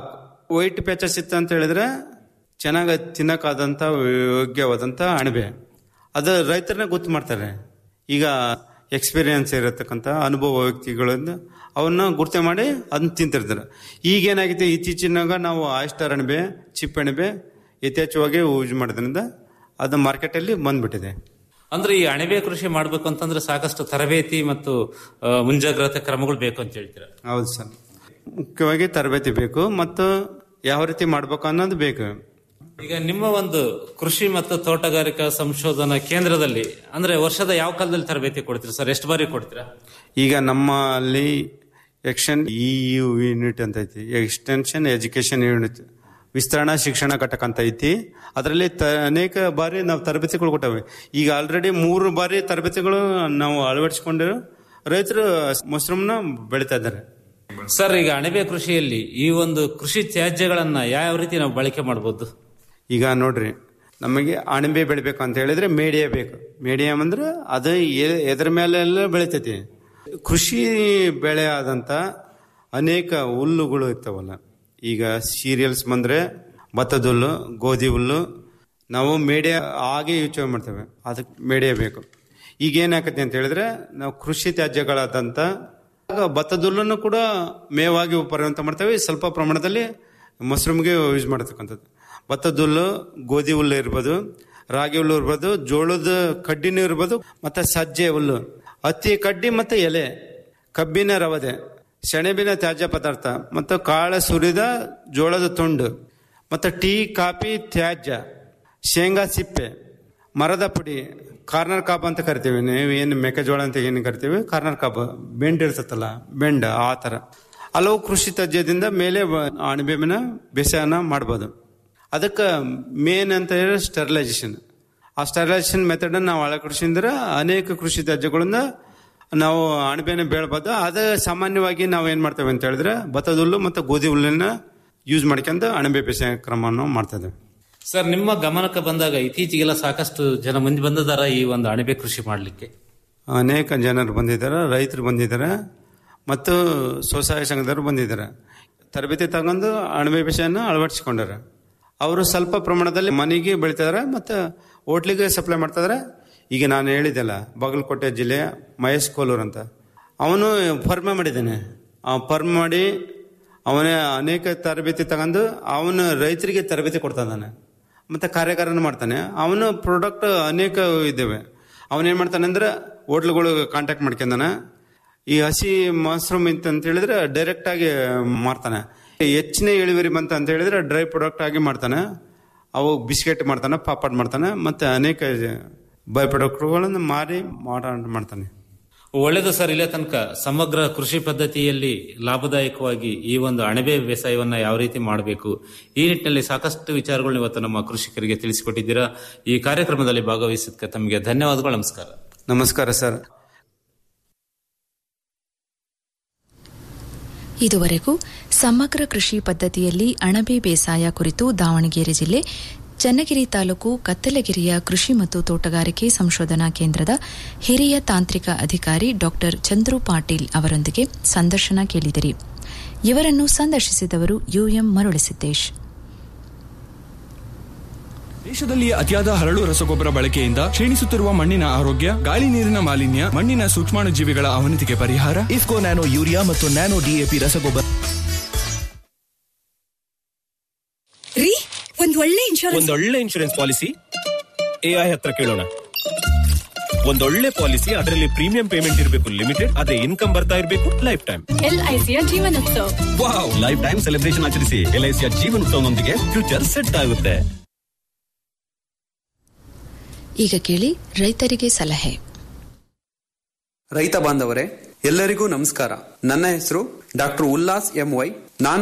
Speaker 9: ವೈಟ್ ಪ್ಯಾಚಸ್ ಇತ್ತು ಅಂತ ಹೇಳಿದ್ರೆ ಚೆನ್ನಾಗಿ ತಿನ್ನಕ್ಕಾದಂಥ ಯೋಗ್ಯವಾದಂಥ ಅಣಬೆ ಅದು ರೈತರನ್ನ ಗೊತ್ತು ಮಾಡ್ತಾರೆ ಈಗ ಎಕ್ಸ್ಪೀರಿಯನ್ಸ್ ಇರತಕ್ಕಂಥ ಅನುಭವ ವ್ಯಕ್ತಿಗಳಿಂದ ಅವನ್ನ ಗುರ್ತೆ ಮಾಡಿ ಅದನ್ನ ತಿಂತಿರ್ತಾರೆ ಈಗೇನಾಗಿದೆ ಇತ್ತೀಚಿನಾಗ ನಾವು ಆಯಿಸ್ಟರ್ ಅಣಬೆ ಚಿಪ್ ಅಣಬೆ ಯಥೇಚ್ಛವಾಗಿ ಯೂಸ್ ಮಾಡೋದ್ರಿಂದ ಅದು ಮಾರ್ಕೆಟಲ್ಲಿ ಬಂದ್ಬಿಟ್ಟಿದೆ
Speaker 8: ಅಂದ್ರೆ ಈ ಅಣಬೆ ಕೃಷಿ ಮಾಡ್ಬೇಕು ಅಂತಂದ್ರೆ ಸಾಕಷ್ಟು ತರಬೇತಿ ಮತ್ತು ಆ, ಮುಂಜಾಗ್ರತೆ ಕ್ರಮಗಳು ಬೇಕು ಅಂತ ಹೇಳ್ತೀರಾ
Speaker 9: ಹೌದು ಸರ್ ಮುಖ್ಯವಾಗಿ ತರಬೇತಿ ಬೇಕು ಮತ್ತು ಯಾವ ರೀತಿ ಮಾಡ್ಬೇಕು ಅನ್ನೋದು ಬೇಕು
Speaker 8: ಈಗ ನಿಮ್ಮ ಒಂದು ಕೃಷಿ ಮತ್ತು ತೋಟಗಾರಿಕಾ ಸಂಶೋಧನಾ ಕೇಂದ್ರದಲ್ಲಿ ಅಂದ್ರೆ ವರ್ಷದ ಯಾವ ಕಾಲದಲ್ಲಿ ತರಬೇತಿ ಕೊಡ್ತೀರಾ ಸರ್ ಎಷ್ಟು ಬಾರಿ ಕೊಡ್ತೀರಾ
Speaker 9: ಈಗ ನಮ್ಮಲ್ಲಿ ಎಕ್ಷನ್ ಇ ಯು ಯೂನಿಟ್ ಅಂತ ಐತಿ ಎಕ್ಸ್ಟೆನ್ಷನ್ ಎಜುಕೇಶನ್ ಯೂನಿಟ್ ವಿಸ್ತರಣಾ ಶಿಕ್ಷಣ ಘಟಕ ಅಂತ ಐತಿ ಅದರಲ್ಲಿ ತ ಅನೇಕ ಬಾರಿ ನಾವು ತರಬೇತಿಗಳು ಕೊಟ್ಟವೆ ಈಗ ಆಲ್ರೆಡಿ ಮೂರು ಬಾರಿ ತರಬೇತಿಗಳು ನಾವು ಅಳವಡಿಸಿಕೊಂಡಿರೋ ರೈತರು ಮಶ್ರೂಮ್ನ ಬೆಳೀತಾ ಇದ್ದಾರೆ
Speaker 8: ಸರ್ ಈಗ ಅಣಬೆ ಕೃಷಿಯಲ್ಲಿ ಈ ಒಂದು ಕೃಷಿ ತ್ಯಾಜ್ಯಗಳನ್ನ ಯಾವ ರೀತಿ ನಾವು ಬಳಕೆ ಮಾಡಬಹುದು
Speaker 9: ಈಗ ನೋಡ್ರಿ ನಮಗೆ ಅಣಬೆ ಬೆಳಿಬೇಕು ಅಂತ ಹೇಳಿದ್ರೆ ಮೇಡಿಯ ಬೇಕು ಮೇಡಿಯಂ ಅಂದ್ರೆ ಅದು ಎ- ಎದ್ರ ಮೇಲೆಲ್ಲ ಬೆಳಿತೈತಿ ಕೃಷಿ ಬೆಳೆ ಆದಂತ ಅನೇಕ ಹುಲ್ಲುಗಳು ಇರ್ತಾವಲ್ಲ ಈಗ ಸೀರಿಯಲ್ಸ್ ಬಂದ್ರೆ ಭತ್ತದ ಹುಲ್ಲು ಗೋಧಿ ಹುಲ್ಲು ನಾವು ಮೇಡಿಯ ಹಾಗೆ ಯೂಸ್ ಮಾಡ್ತೇವೆ ಅದಕ್ಕೆ ಮೇಡಿಯ ಬೇಕು ಈಗ ಏನಾಕತಿ ಅಂತ ಹೇಳಿದ್ರೆ ನಾವು ಕೃಷಿ ತ್ಯಾಜ್ಯಗಳಾದಂತ ಆಗ ಭತ್ತದ ಹುಲ್ಲನ್ನು ಕೂಡ ಮೇವಾಗಿ ಪರಿಣತ ಮಾಡ್ತೇವೆ ಸ್ವಲ್ಪ ಪ್ರಮಾಣದಲ್ಲಿ ಮಶ್ರೂಮ್ಗೆ ಯೂಸ್ ಮಾಡತಕ್ಕಂಥದ್ದು ಭತ್ತದ ಹುಲ್ಲು ಗೋಧಿ ಹುಲ್ಲು ಇರ್ಬೋದು ರಾಗಿ ಹುಲ್ಲು ಇರ್ಬೋದು ಜೋಳದ ಕಡ್ಡಿನೂ ಇರ್ಬೋದು ಮತ್ತೆ ಸಜ್ಜೆ ಹುಲ್ಲು ಹತ್ತಿ ಕಡ್ಡಿ ಮತ್ತೆ ಎಲೆ ಕಬ್ಬಿನ ರವದೆ ಸೆಣಬಿನ ತ್ಯಾಜ್ಯ ಪದಾರ್ಥ ಮತ್ತು ಕಾಳ ಸುರಿದ ಜೋಳದ ತುಂಡು ಮತ್ತು ಟೀ ಕಾಫಿ ತ್ಯಾಜ್ಯ ಶೇಂಗಾ ಸಿಪ್ಪೆ ಮರದ ಪುಡಿ ಕಾರ್ನರ್ ಕಾಬ್ ಅಂತ ಕರಿತೀವಿ ನೀವು ಏನು ಮೆಕ್ಕೆಜೋಳ ಅಂತ ಏನು ಕರಿತೀವಿ ಕಾರ್ನರ್ ಕಾಬ್ ಬೆಂಡ್ ಇರ್ತತಲ್ಲ ಬೆಂಡ್ ಆ ಥರ ಹಲವು ಕೃಷಿ ತ್ಯಾಜ್ಯದಿಂದ ಮೇಲೆ ಬ- ಅಣಬೆನ ಬೇಸಾಯನ ಮಾಡ್ಬೋದು ಅದಕ್ಕೆ ಮೇನ್ ಅಂತ ಹೇಳಿದ್ರೆ ಸ್ಟೆರಿಲೈಸೇಷನ್ ಆ ಸ್ಟೆರಿಲೈಸೇಷನ್ ಮೆಥಡ್ ನಾವು ಅಳವಡಿಸಿದ್ರೆ ಅನೇಕ ಕೃಷಿ ತ್ಯಾಜ್ಯಗಳನ್ನ ನಾವು ಅಣಬೆನ ಬೆಳ್ಬೋದು ಅದೇ ಸಾಮಾನ್ಯವಾಗಿ ನಾವು ಏನ್ ಮಾಡ್ತೇವೆ ಅಂತ ಹೇಳಿದ್ರೆ ಭತ್ತದ ಹುಲ್ಲು ಮತ್ತು ಗೋಧಿ ಹುಲ್ಲನ್ನ ಯೂಸ್ ಮಾಡ್ಕೊಂಡು ಅಣಬೆ ಬೇಸಾಯ ಕ್ರಮವನ್ನು ಮಾಡ್ತಾ ಇದ್ದೇವೆ
Speaker 8: ಸರ್ ನಿಮ್ಮ ಗಮನಕ್ಕೆ ಬಂದಾಗ ಇತ್ತೀಚೆಗೆಲ್ಲ ಸಾಕಷ್ಟು ಜನ ಮುಂದೆ ಬಂದಿದ್ದಾರ ಈ ಒಂದು ಅಣಬೆ ಕೃಷಿ ಮಾಡಲಿಕ್ಕೆ
Speaker 9: ಅನೇಕ ಜನರು ಬಂದಿದ್ದಾರೆ ರೈತರು ಬಂದಿದ್ದಾರೆ ಮತ್ತು ಸ್ವಸಹಾಯ ಸಂಘದವರು ಬಂದಿದ್ದಾರೆ ತರಬೇತಿ ತಗೊಂಡು ಅಣಬೆ ಬೇಸಾಯನ ಅಳವಡಿಸಿಕೊಂಡಾರೆ ಅವರು ಸ್ವಲ್ಪ ಪ್ರಮಾಣದಲ್ಲಿ ಮನೆಗೆ ಬೆಳಿತಿದ್ದಾರೆ ಮತ್ತು ಹೋಟ್ಲಿಗೆ ಸಪ್ಲೈ ಮಾಡ್ತಿದ್ದಾರೆ ಈಗ ನಾನು ಹೇಳಿದ್ದೆಲ್ಲ ಬಾಗಲಕೋಟೆ ಜಿಲ್ಲೆಯ ಮಹೇಶ್ ಕೋಲೂರ್ ಅಂತ ಅವನು ಫರ್ಮ ಮಾಡಿದ್ದಾನೆ ಆ ಫರ್ಮ್ ಮಾಡಿ ಅವನೇ ಅನೇಕ ತರಬೇತಿ ತಗೊಂಡು ಅವನು ರೈತರಿಗೆ ತರಬೇತಿ ಕೊಡ್ತಾ ಇದ್ದಾನೆ ಮತ್ತೆ ಕಾರ್ಯಕಾರನ ಮಾಡ್ತಾನೆ ಅವನು ಪ್ರಾಡಕ್ಟ್ ಅನೇಕ ಇದ್ದಾವೆ ಅವನೇನ್ ಮಾಡ್ತಾನೆ ಅಂದ್ರೆ ಹೋಟ್ಲುಗಳು ಕಾಂಟ್ಯಾಕ್ಟ್ ಮಾಡ್ಕೊಂಡಾನ ಈ ಹಸಿ ಮಶ್ರೂಮ್ ಇತ್ತು ಅಂತ ಹೇಳಿದ್ರೆ ಡೈರೆಕ್ಟ್ ಆಗಿ ಮಾರ್ತಾನೆ ಹೆಚ್ಚಿನ ಇಳುವರಿ ಬಂತ ಅಂತ ಹೇಳಿದ್ರೆ ಡ್ರೈ ಪ್ರಾಡಕ್ಟ್ ಆಗಿ ಮಾಡ್ತಾನೆ ಅವು ಬಿಸ್ಕೆಟ್ ಮಾಡ್ತಾನೆ ಪಾಪಡ್ ಮಾಡ್ತಾನೆ ಮತ್ತೆ ಅನೇಕ ಬೈ ಪ್ರಾಡಕ್ಟ್ಗಳನ್ನು ಮಾರಿ ಮಾರಾಟ ಮಾಡ್ತಾನೆ
Speaker 8: ಒಳ್ಳೆಯದು ಸರ್ ಇಲ್ಲೇ ತನಕ ಸಮಗ್ರ ಕೃಷಿ ಪದ್ಧತಿಯಲ್ಲಿ ಲಾಭದಾಯಕವಾಗಿ ಈ ಒಂದು ಅಣಬೆ ಬೇಸಾಯವನ್ನ ಯಾವ ರೀತಿ ಮಾಡಬೇಕು ಈ ನಿಟ್ಟಿನಲ್ಲಿ ಸಾಕಷ್ಟು ವಿಚಾರಗಳನ್ನ ಇವತ್ತು ನಮ್ಮ ಕೃಷಿಕರಿಗೆ ತಿಳಿಸಿಕೊಟ್ಟಿದ್ದೀರಾ ಈ ಕಾರ್ಯಕ್ರಮದಲ್ಲಿ ಭಾಗವಹಿಸಿದ್ದಕ್ಕೆ ತಮಗೆ ಧನ್ಯವಾದಗಳು ನಮಸ್ಕಾರ
Speaker 9: ನಮಸ್ಕಾರ ಸರ್
Speaker 6: ಇದುವರೆಗೂ ಸಮಗ್ರ ಕೃಷಿ ಪದ್ಧತಿಯಲ್ಲಿ ಅಣಬೆ ಬೇಸಾಯ ಕುರಿತು ದಾವಣಗೆರೆ ಜಿಲ್ಲೆ ಚನ್ನಗಿರಿ ತಾಲೂಕು ಕತ್ತಲಗಿರಿಯ ಕೃಷಿ ಮತ್ತು ತೋಟಗಾರಿಕೆ ಸಂಶೋಧನಾ ಕೇಂದ್ರದ ಹಿರಿಯ ತಾಂತ್ರಿಕ ಅಧಿಕಾರಿ ಡಾ ಚಂದ್ರು ಪಾಟೀಲ್ ಅವರೊಂದಿಗೆ ಸಂದರ್ಶನ ಕೇಳಿದಿರಿ ಇವರನ್ನು ಸಂದರ್ಶಿಸಿದವರು ಯುಎಂ ಮರುಳಸಿದ್ದೇಶ್
Speaker 10: ದೇಶದಲ್ಲಿ ಅತಿಯಾದ ಹರಳು ರಸಗೊಬ್ಬರ ಬಳಕೆಯಿಂದ ಕ್ಷೀಣಿಸುತ್ತಿರುವ ಮಣ್ಣಿನ ಆರೋಗ್ಯ ಗಾಳಿ ನೀರಿನ ಮಾಲಿನ್ಯ ಮಣ್ಣಿನ ಸೂಕ್ಷ್ಮಾಣು ಜೀವಿಗಳ ಅವನತಿಗೆ ಪರಿಹಾರ
Speaker 11: ಇಫ್ಕೋ ನ್ಯಾನೋ ಯೂರಿಯಾ ಮತ್ತು ನ್ಯಾನೋ ಡಿಎಪಿ ರಸಗೊಬ್ಬರ
Speaker 12: ರೀ ಒಂದ್ ಒಳ್ಳೆ ಇನ್ಶೂರೆನ್ಸ್
Speaker 13: ಒಂದೊಳ್ಳೆ ಇನ್ಶೂರೆನ್ಸ್ ಪಾಲಿಸಿ ಎಐ ಹತ್ರ ಕೇಳೋಣ ಒಂದೊಳ್ಳೆ ಪಾಲಿಸಿ ಅದರಲ್ಲಿ ಪ್ರೀಮಿಯಂ ಪೇಮೆಂಟ್ ಇರಬೇಕು ಲಿಮಿಟೆಡ್ ಅದೇ ಇನ್ಕಮ್ ಬರ್ತಾ ಇರಬೇಕು ಲೈಫ್ ಟೈಮ್
Speaker 12: ಎಲ್ಐಸಿಯ ಜೀವನೋತ್ಸವ
Speaker 13: ವಾವ್ ಲೈಫ್ ಟೈಮ್ ಸೆಲೆಬ್ರೇಷನ್ ಆಚರಿಸಿ ಎಲ್ಐಸಿಯ ಜೀವನೋತ್ಸವನೊಂದಿಗೆ ಫ್ಯೂಚರ್ ಸೆಟ್ ಆಗುತ್ತೆ
Speaker 6: ಈಗ ಕೇಳಿ ರೈತರಿಗೆ ಸಲಹೆ
Speaker 14: ರೈತ ಬಾಂಧವರೇ ಎಲ್ಲರಿಗೂ ನಮಸ್ಕಾರ ನನ್ನ ಹೆಸರು ಡಾಕ್ಟರ್ ಉಲ್ಲಾಸ್ ಎಂ ವೈ ನಾನು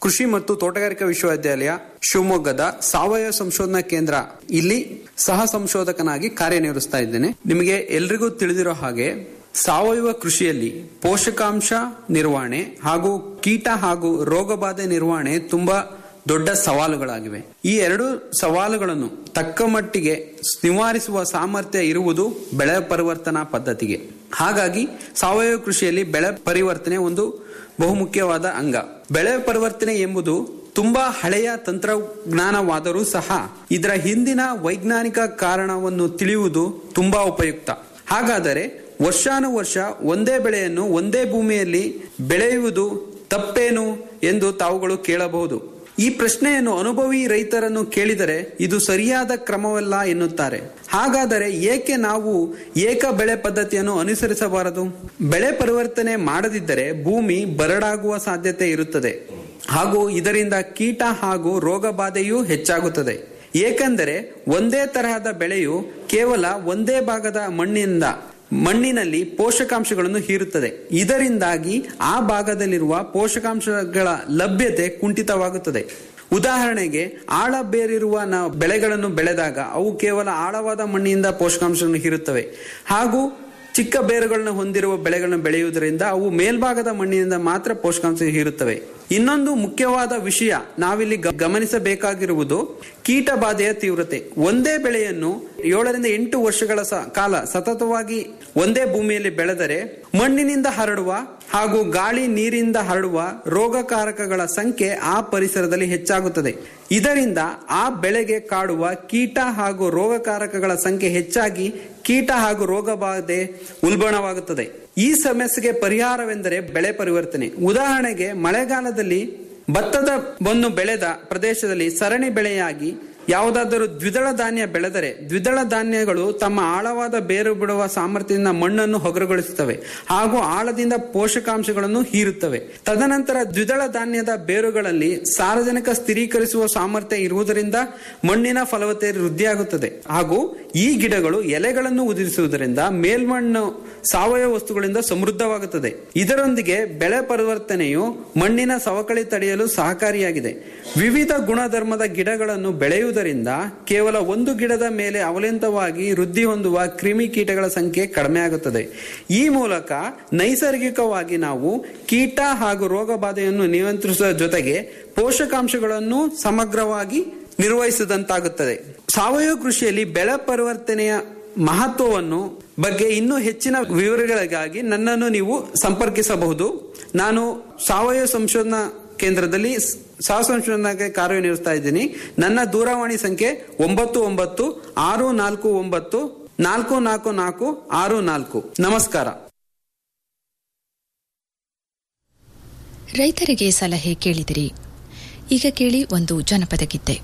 Speaker 15: ಕೃಷಿ ಮತ್ತು ತೋಟಗಾರಿಕಾ ವಿಶ್ವವಿದ್ಯಾಲಯ ಶಿವಮೊಗ್ಗದ ಸಾವಯವ ಸಂಶೋಧನಾ ಕೇಂದ್ರ ಇಲ್ಲಿ ಸಹ ಸಂಶೋಧಕನಾಗಿ ಕಾರ್ಯನಿರ್ವಹಿಸ್ತಾ ಇದ್ದೇನೆ ನಿಮಗೆ ಎಲ್ರಿಗೂ ತಿಳಿದಿರೋ ಹಾಗೆ ಸಾವಯವ ಕೃಷಿಯಲ್ಲಿ ಪೋಷಕಾಂಶ ನಿರ್ವಹಣೆ ಹಾಗೂ ಕೀಟ ಹಾಗೂ ರೋಗಬಾಧೆ ನಿರ್ವಹಣೆ ತುಂಬಾ ದೊಡ್ಡ ಸವಾಲುಗಳಾಗಿವೆ ಈ ಎರಡು ಸವಾಲುಗಳನ್ನು ತಕ್ಕ ಮಟ್ಟಿಗೆ ನಿವಾರಿಸುವ ಸಾಮರ್ಥ್ಯ ಇರುವುದು ಬೆಳೆ ಪರಿವರ್ತನಾ ಪದ್ಧತಿಗೆ ಹಾಗಾಗಿ ಸಾವಯವ ಕೃಷಿಯಲ್ಲಿ ಬೆಳೆ ಪರಿವರ್ತನೆ ಒಂದು ಬಹುಮುಖ್ಯವಾದ ಅಂಗ ಬೆಳೆ ಪರಿವರ್ತನೆ ಎಂಬುದು ತುಂಬಾ ಹಳೆಯ ತಂತ್ರಜ್ಞಾನವಾದರೂ ಸಹ ಇದರ ಹಿಂದಿನ ವೈಜ್ಞಾನಿಕ ಕಾರಣವನ್ನು ತಿಳಿಯುವುದು ತುಂಬಾ ಉಪಯುಕ್ತ ಹಾಗಾದರೆ ವರ್ಷಾನುವರ್ಷ ಒಂದೇ ಬೆಳೆಯನ್ನು ಒಂದೇ ಭೂಮಿಯಲ್ಲಿ ಬೆಳೆಯುವುದು ತಪ್ಪೇನು ಎಂದು ತಾವುಗಳು ಕೇಳಬಹುದು ಈ ಪ್ರಶ್ನೆಯನ್ನು ಅನುಭವಿ ರೈತರನ್ನು ಕೇಳಿದರೆ ಇದು ಸರಿಯಾದ ಕ್ರಮವಲ್ಲ ಎನ್ನುತ್ತಾರೆ ಹಾಗಾದರೆ ಏಕೆ ನಾವು ಏಕ ಬೆಳೆ ಪದ್ಧತಿಯನ್ನು ಅನುಸರಿಸಬಾರದು ಬೆಳೆ ಪರಿವರ್ತನೆ ಮಾಡದಿದ್ದರೆ ಭೂಮಿ ಬರಡಾಗುವ ಸಾಧ್ಯತೆ ಇರುತ್ತದೆ ಹಾಗೂ ಇದರಿಂದ ಕೀಟ ಹಾಗೂ ರೋಗ ಬಾಧೆಯೂ ಹೆಚ್ಚಾಗುತ್ತದೆ ಏಕೆಂದರೆ ಒಂದೇ ತರಹದ ಬೆಳೆಯು ಕೇವಲ ಒಂದೇ ಭಾಗದ ಮಣ್ಣಿನಿಂದ ಮಣ್ಣಿನಲ್ಲಿ ಪೋಷಕಾಂಶಗಳನ್ನು ಹೀರುತ್ತದೆ ಇದರಿಂದಾಗಿ ಆ ಭಾಗದಲ್ಲಿರುವ ಪೋಷಕಾಂಶಗಳ ಲಭ್ಯತೆ ಕುಂಠಿತವಾಗುತ್ತದೆ ಉದಾಹರಣೆಗೆ ಆಳ ಬೇರಿರುವ ನಾವು ಬೆಳೆಗಳನ್ನು ಬೆಳೆದಾಗ ಅವು ಕೇವಲ ಆಳವಾದ ಮಣ್ಣಿನಿಂದ ಪೋಷಕಾಂಶಗಳನ್ನು ಹೀರುತ್ತವೆ ಹಾಗೂ ಚಿಕ್ಕ ಬೇರುಗಳನ್ನು ಹೊಂದಿರುವ ಬೆಳೆಗಳನ್ನು ಬೆಳೆಯುವುದರಿಂದ ಅವು ಮೇಲ್ಭಾಗದ ಮಣ್ಣಿನಿಂದ ಮಾತ್ರ ಪೋಷಕಾಂಶ ಹೀರುತ್ತವೆ ಇನ್ನೊಂದು ಮುಖ್ಯವಾದ ವಿಷಯ ನಾವಿಲ್ಲಿ ಗ- ಗಮನಿಸಬೇಕಾಗಿರುವುದು ಕೀಟ ಬಾಧೆಯ ತೀವ್ರತೆ ಒಂದೇ ಬೆಳೆಯನ್ನು ಏಳರಿಂದ ಎಂಟು ವರ್ಷಗಳ ಸ- ಕಾಲ ಸತತವಾಗಿ ಒಂದೇ ಭೂಮಿಯಲ್ಲಿ ಬೆಳೆದರೆ ಮಣ್ಣಿನಿಂದ ಹರಡುವ ಹಾಗೂ ಗಾಳಿ ನೀರಿಂದ ಹರಡುವ ರೋಗಕಾರಕಗಳ ಸಂಖ್ಯೆ ಆ ಪರಿಸರದಲ್ಲಿ ಹೆಚ್ಚಾಗುತ್ತದೆ ಇದರಿಂದ ಆ ಬೆಳೆಗೆ ಕಾಡುವ ಕೀಟ ಹಾಗೂ ರೋಗಕಾರಕಗಳ ಸಂಖ್ಯೆ ಹೆಚ್ಚಾಗಿ ಕೀಟ ಹಾಗೂ ರೋಗ ಬಾಧೆ ಉಲ್ಬಣವಾಗುತ್ತದೆ ಈ ಸಮಸ್ಯೆಗೆ ಪರಿಹಾರವೆಂದರೆ ಬೆಳೆ ಪರಿವರ್ತನೆ ಉದಾಹರಣೆಗೆ ಮಳೆಗಾಲದಲ್ಲಿ ಭತ್ತದ ಬನ್ನು ಬೆಳೆದ ಪ್ರದೇಶದಲ್ಲಿ ಸರಣಿ ಬೆಳೆಯಾಗಿ ಯಾವುದಾದರೂ ದ್ವಿದಳ ಧಾನ್ಯ ಬೆಳೆದರೆ ದ್ವಿದಳ ಧಾನ್ಯಗಳು ತಮ್ಮ ಆಳವಾದ ಬೇರು ಬಿಡುವ ಸಾಮರ್ಥ್ಯದಿಂದ ಮಣ್ಣನ್ನು ಹೊಗರುಗೊಳಿಸುತ್ತವೆ ಹಾಗೂ ಆಳದಿಂದ ಪೋಷಕಾಂಶಗಳನ್ನು ಹೀರುತ್ತವೆ ತದನಂತರ ದ್ವಿದಳ ಧಾನ್ಯದ ಬೇರುಗಳಲ್ಲಿ ಸಾರ್ವಜನಿಕ ಸ್ಥಿರೀಕರಿಸುವ ಸಾಮರ್ಥ್ಯ ಇರುವುದರಿಂದ ಮಣ್ಣಿನ ಫಲವತ್ತತೆ ವೃದ್ಧಿಯಾಗುತ್ತದೆ ಹಾಗೂ ಈ ಗಿಡಗಳು ಎಲೆಗಳನ್ನು ಉದುರಿಸುವುದರಿಂದ ಮೇಲ್ಮಣ್ಣು ಸಾವಯವ ವಸ್ತುಗಳಿಂದ ಸಮೃದ್ಧವಾಗುತ್ತದೆ ಇದರೊಂದಿಗೆ ಬೆಳೆ ಪರಿವರ್ತನೆಯು ಮಣ್ಣಿನ ಸವಕಳಿ ತಡೆಯಲು ಸಹಕಾರಿಯಾಗಿದೆ ವಿವಿಧ ಗುಣಧರ್ಮದ ಗಿಡಗಳನ್ನು ಬೆಳೆಯುವುದರಿಂದ ಕೇವಲ ಒಂದು ಗಿಡದ ಮೇಲೆ ಅವಲಂಬಿತವಾಗಿ ವೃದ್ಧಿ ಹೊಂದುವ ಕ್ರಿಮಿ ಕೀಟಗಳ ಸಂಖ್ಯೆ ಕಡಿಮೆ ಆಗುತ್ತದೆ ಈ ಮೂಲಕ ನೈಸರ್ಗಿಕವಾಗಿ ನಾವು ಕೀಟ ಹಾಗೂ ರೋಗ ಬಾಧೆಯನ್ನು ನಿಯಂತ್ರಿಸುವ ಜೊತೆಗೆ ಪೋಷಕಾಂಶಗಳನ್ನು ಸಮಗ್ರವಾಗಿ ನಿರ್ವಹಿಸಿದಂತಾಗುತ್ತದೆ ಸಾವಯವ ಕೃಷಿಯಲ್ಲಿ ಬೆಳೆ ಪರಿವರ್ತನೆಯ ಮಹತ್ವವನ್ನು ಬಗ್ಗೆ ಇನ್ನೂ ಹೆಚ್ಚಿನ ವಿವರಗಳಿಗಾಗಿ ನನ್ನನ್ನು ನೀವು ಸಂಪರ್ಕಿಸಬಹುದು ನಾನು ಸಾವಯವ ಸಂಶೋಧನಾ ಕೇಂದ್ರದಲ್ಲಿ ಸ್- ಸಹ ಸಂಶೋಧನಾಗೆ ಕಾರ್ಯನಿರ್ವಹಿಸ್ತಾ ಇದ್ದೀನಿ ನನ್ನ ದೂರವಾಣಿ ಸಂಖ್ಯೆ ಒಂಬತ್ತು ಒಂಬತ್ತು ಆರು ನಾಲ್ಕು ಒಂಬತ್ತು ನಾಲ್ಕು ನಾಲ್ಕು ನಾಲ್ಕು ಆರು ನಾಲ್ಕು ನಮಸ್ಕಾರ
Speaker 6: ರೈತರಿಗೆ ಸಲಹೆ ಕೇಳಿದಿರಿ ಈಗ ಕೇಳಿ ಒಂದು ಜನಪದ ಗೀತೆ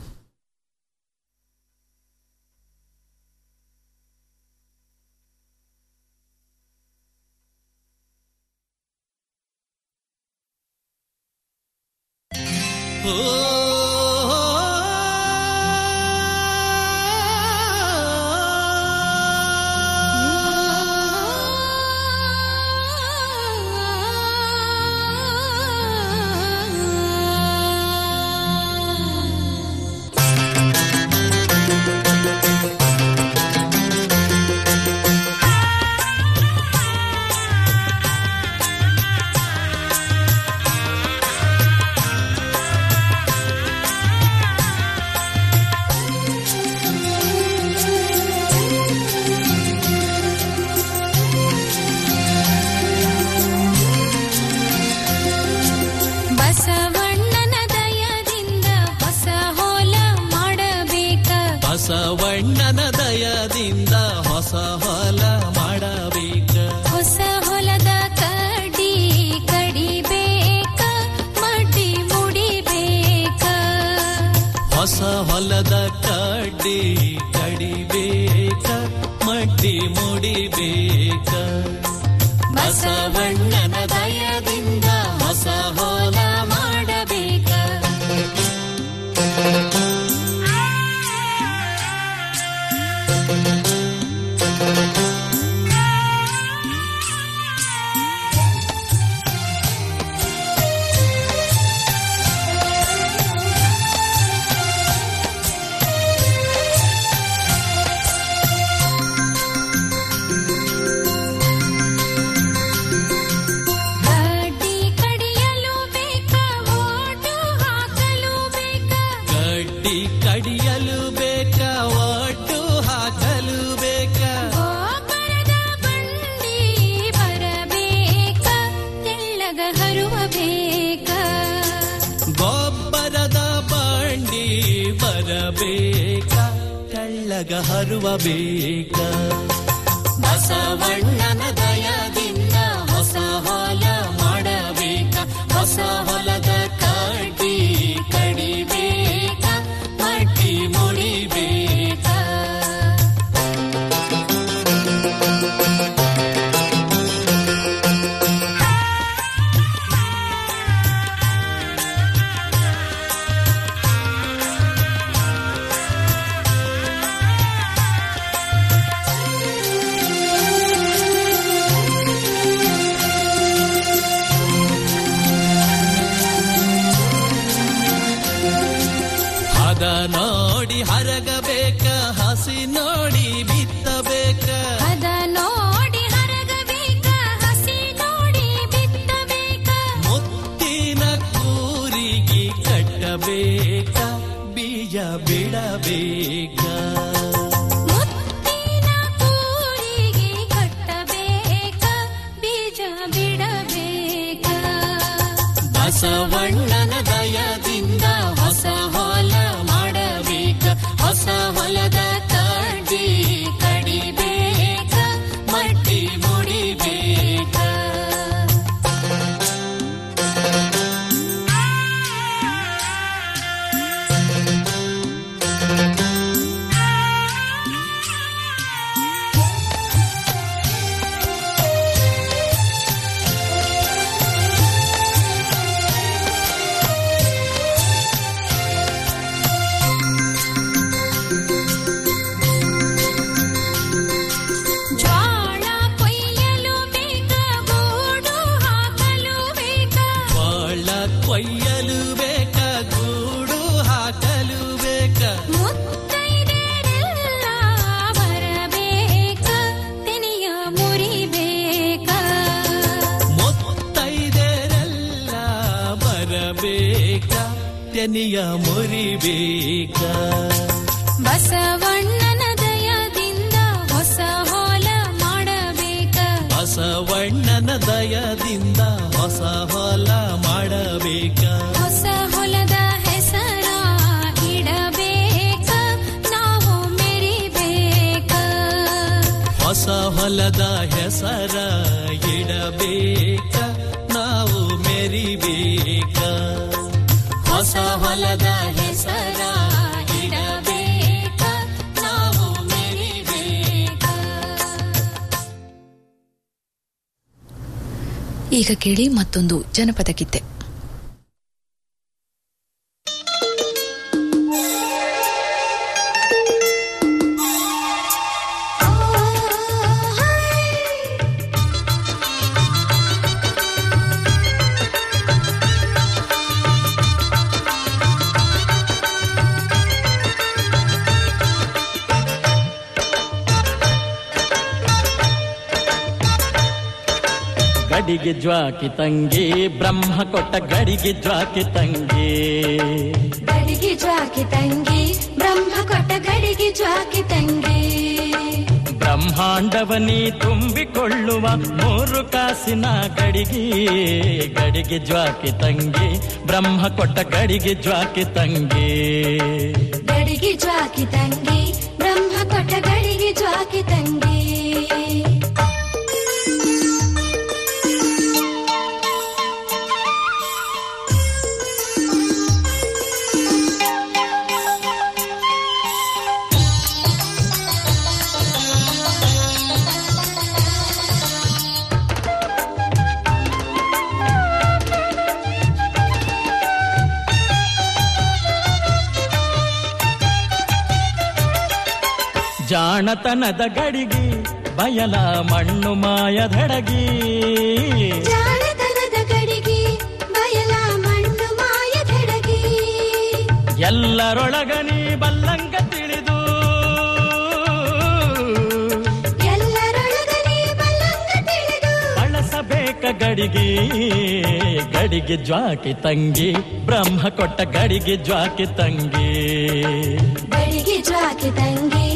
Speaker 16: ಬಸವಣ್ಣನ ದಯದಿಂದ ಹೊಸ ಹೋಲ ಮಾಡಬೇಕ
Speaker 17: ಬಸವಣ್ಣನ ದಯದಿಂದ ಹೊಸ ಹೊಲ ಮಾಡಬೇಕ
Speaker 16: ಹೊಸ ಹೊಲದ ಕಡಿ ಕಡಿಬೇಕ ಮಡಿ ಮುಡಿಬೇಕ
Speaker 17: ಹೊಸ ಹೊಲದ ಕಡ್ಡಿ ಕಡಿಬೇಕ ಮಡ್ಡಿ ಮುಡಿಬೇಕ ಬಸವಣ್ಣನ ದಯದಿಂದ ಹೊಸ ಹೊಲ ಮಾಡಬೇಕ ಬೆಳಗ ಹರುವ ಬೇಕ ಬಸವಣ್ಣನ ದಯದಿಂದ ಹೊಸ ಹೊಲ ಮಾಡಬೇಕ ಹೊಸ ಹೊಲದ ಕಡ್ಡಿ ಕಡಿಬೇಕ ಮಟ್ಟಿ ಮುಡಿಬೇಕ ಹದ ನೋಡಿ ಹರಗಬೇಕ ಹಸಿ ನೋಡಿ ಬಿತ್ತಬೇಕ
Speaker 16: ಅದ ನೋಡಿ ಹರಗಬೇಕ ಹಸಿ ನೋಡಿ ಬಿತ್ತಬೇಕ
Speaker 17: ಮುತ್ತಿನ ಕೂರಿಗೆ ಕಟ್ಟಬೇಕ ಬೀಜ ಬಿಡಬೇಕ
Speaker 16: ಮುತ್ತಿನ ಕೂರಿಗೆ ಕಟ್ಟಬೇಕ ಬೀಜ ಬಿಡಬೇಕ
Speaker 17: ಬಸವಣ್ಣನ ದಯದಿಂದ ಹೊಸ ಹೊಲ ಮಾಡಬೇಕ ಹೊಸ ಹೊಲದ ಕಡ್ಡಿ ಕಡಿಬೇಕ ಮಟ್ಟಿ ಮುಡಿಬೇಕ
Speaker 16: ಜ್ವಾಳ ಕೊಯ್ಯಲು ಬೇಕ ಗೂಡು ಹಾಕಲು ಬೇಕ
Speaker 17: ಬಾಳ ಕೊಯ್ಯಲು ಬೇಕ ಗೂಡು ಹಾಕಲು ಬೇಕ
Speaker 16: ಮುತ್ತೈದೆರೆಲ್ಲ ಬರಬೇಕ ತೆನೆಯ ಮುರಿಬೇಕ
Speaker 17: ಮುತ್ತೈದೆರೆಲ್ಲ ಬರಬೇಕ ತೆನಿಯ ಮುರಿಬೇಕ
Speaker 16: ಬಸವಣ್ಣನ ದಯದಿಂದ ಹೊಸ ಹೊಲ ಮಾಡಬೇಕ
Speaker 17: ಬಸವಣ್ಣನ ದಯದಿಂದ ಹೊಸ ಹೊಲ ಮಾಡಬೇಕ
Speaker 16: ಹೊಸ ಹೊಲದ ಹೆಸರ ಇಡಬೇಕ ನಾವು ಮೆರಿಬೇಕ
Speaker 17: ಹೊಸ ಹೊಲದ ಹೆಸರ ಇಡಬೇಕ ನಾವು ಮೆರಿಬೇಕ ಹೊಸ ಹೊಲದ ಹೆಸರ ಇಡಬೇಕ ನಾವು ಮೆರಿಬೇಕ
Speaker 6: ಈಗ ಕೇಳಿ ಮತ್ತೊಂದು ಜನಪದ ಗೀತೆ
Speaker 18: ಗಡಿಗೆ ಜ್ವಾಕಿ ತಂಗಿ ಬ್ರಹ್ಮ ಕೊಟ್ಟ ಗಡಿಗೆ ಜ್ವಾಕಿ ತಂಗಿ
Speaker 16: ಗಡಿಗೆ ಜ್ವಾಕಿ ತಂಗಿ ಬ್ರಹ್ಮ ಕೊಟ್ಟ ಗಡಿಗೆ ಜ್ವಾಕಿ ತಂಗಿ
Speaker 18: ಬ್ರಹ್ಮಾಂಡವನಿ ತುಂಬಿಕೊಳ್ಳುವ ಮೂರು ಕಾಸಿನ ಗಡಿಗೆ ಗಡಿಗೆ ಜ್ವಾಕಿ ತಂಗಿ ಬ್ರಹ್ಮ ಕೊಟ್ಟ ಗಡಿಗೆ ಜ್ವಾಕಿ ತಂಗಿ
Speaker 16: ಗಡಿಗೆ ಜ್ವಾಕಿ ತಂಗಿ ಬ್ರಹ್ಮ ಕೊಟ್ಟ ಗಡಿಗೆ ಜ್ವಾಕಿ ತಂಗಿ
Speaker 18: ಜಾಣತನದ ಗಡಿಗೆ ಬಯಲ ಮಣ್ಣು ಮಾಯದಡಗಿ
Speaker 16: ಜಾಣತನದ ಗಡಿಗೆ ಬಯಲ ಮಣ್ಣು ಮಾಯದಡಗಿ
Speaker 18: ಎಲ್ಲರೊಳಗ ನೀ ಬಲ್ಲಂಗ ತಿಳಿದು
Speaker 16: ಎಲ್ಲರೊಳಗನೆ ಬಲ್ಲಂಗ ತಿಳಿದು
Speaker 18: ಬಳಸಬೇಕ ಗಡಿಗೆ ಗಡಿಗೆ ಜ್ವಾಕಿ ತಂಗಿ ಬ್ರಹ್ಮ ಕೊಟ್ಟ ಗಡಿಗೆ ಜ್ವಾಕಿ ತಂಗಿ
Speaker 16: ಗಡಿಗೆ ಜ್ವಾಕಿ ತಂಗಿ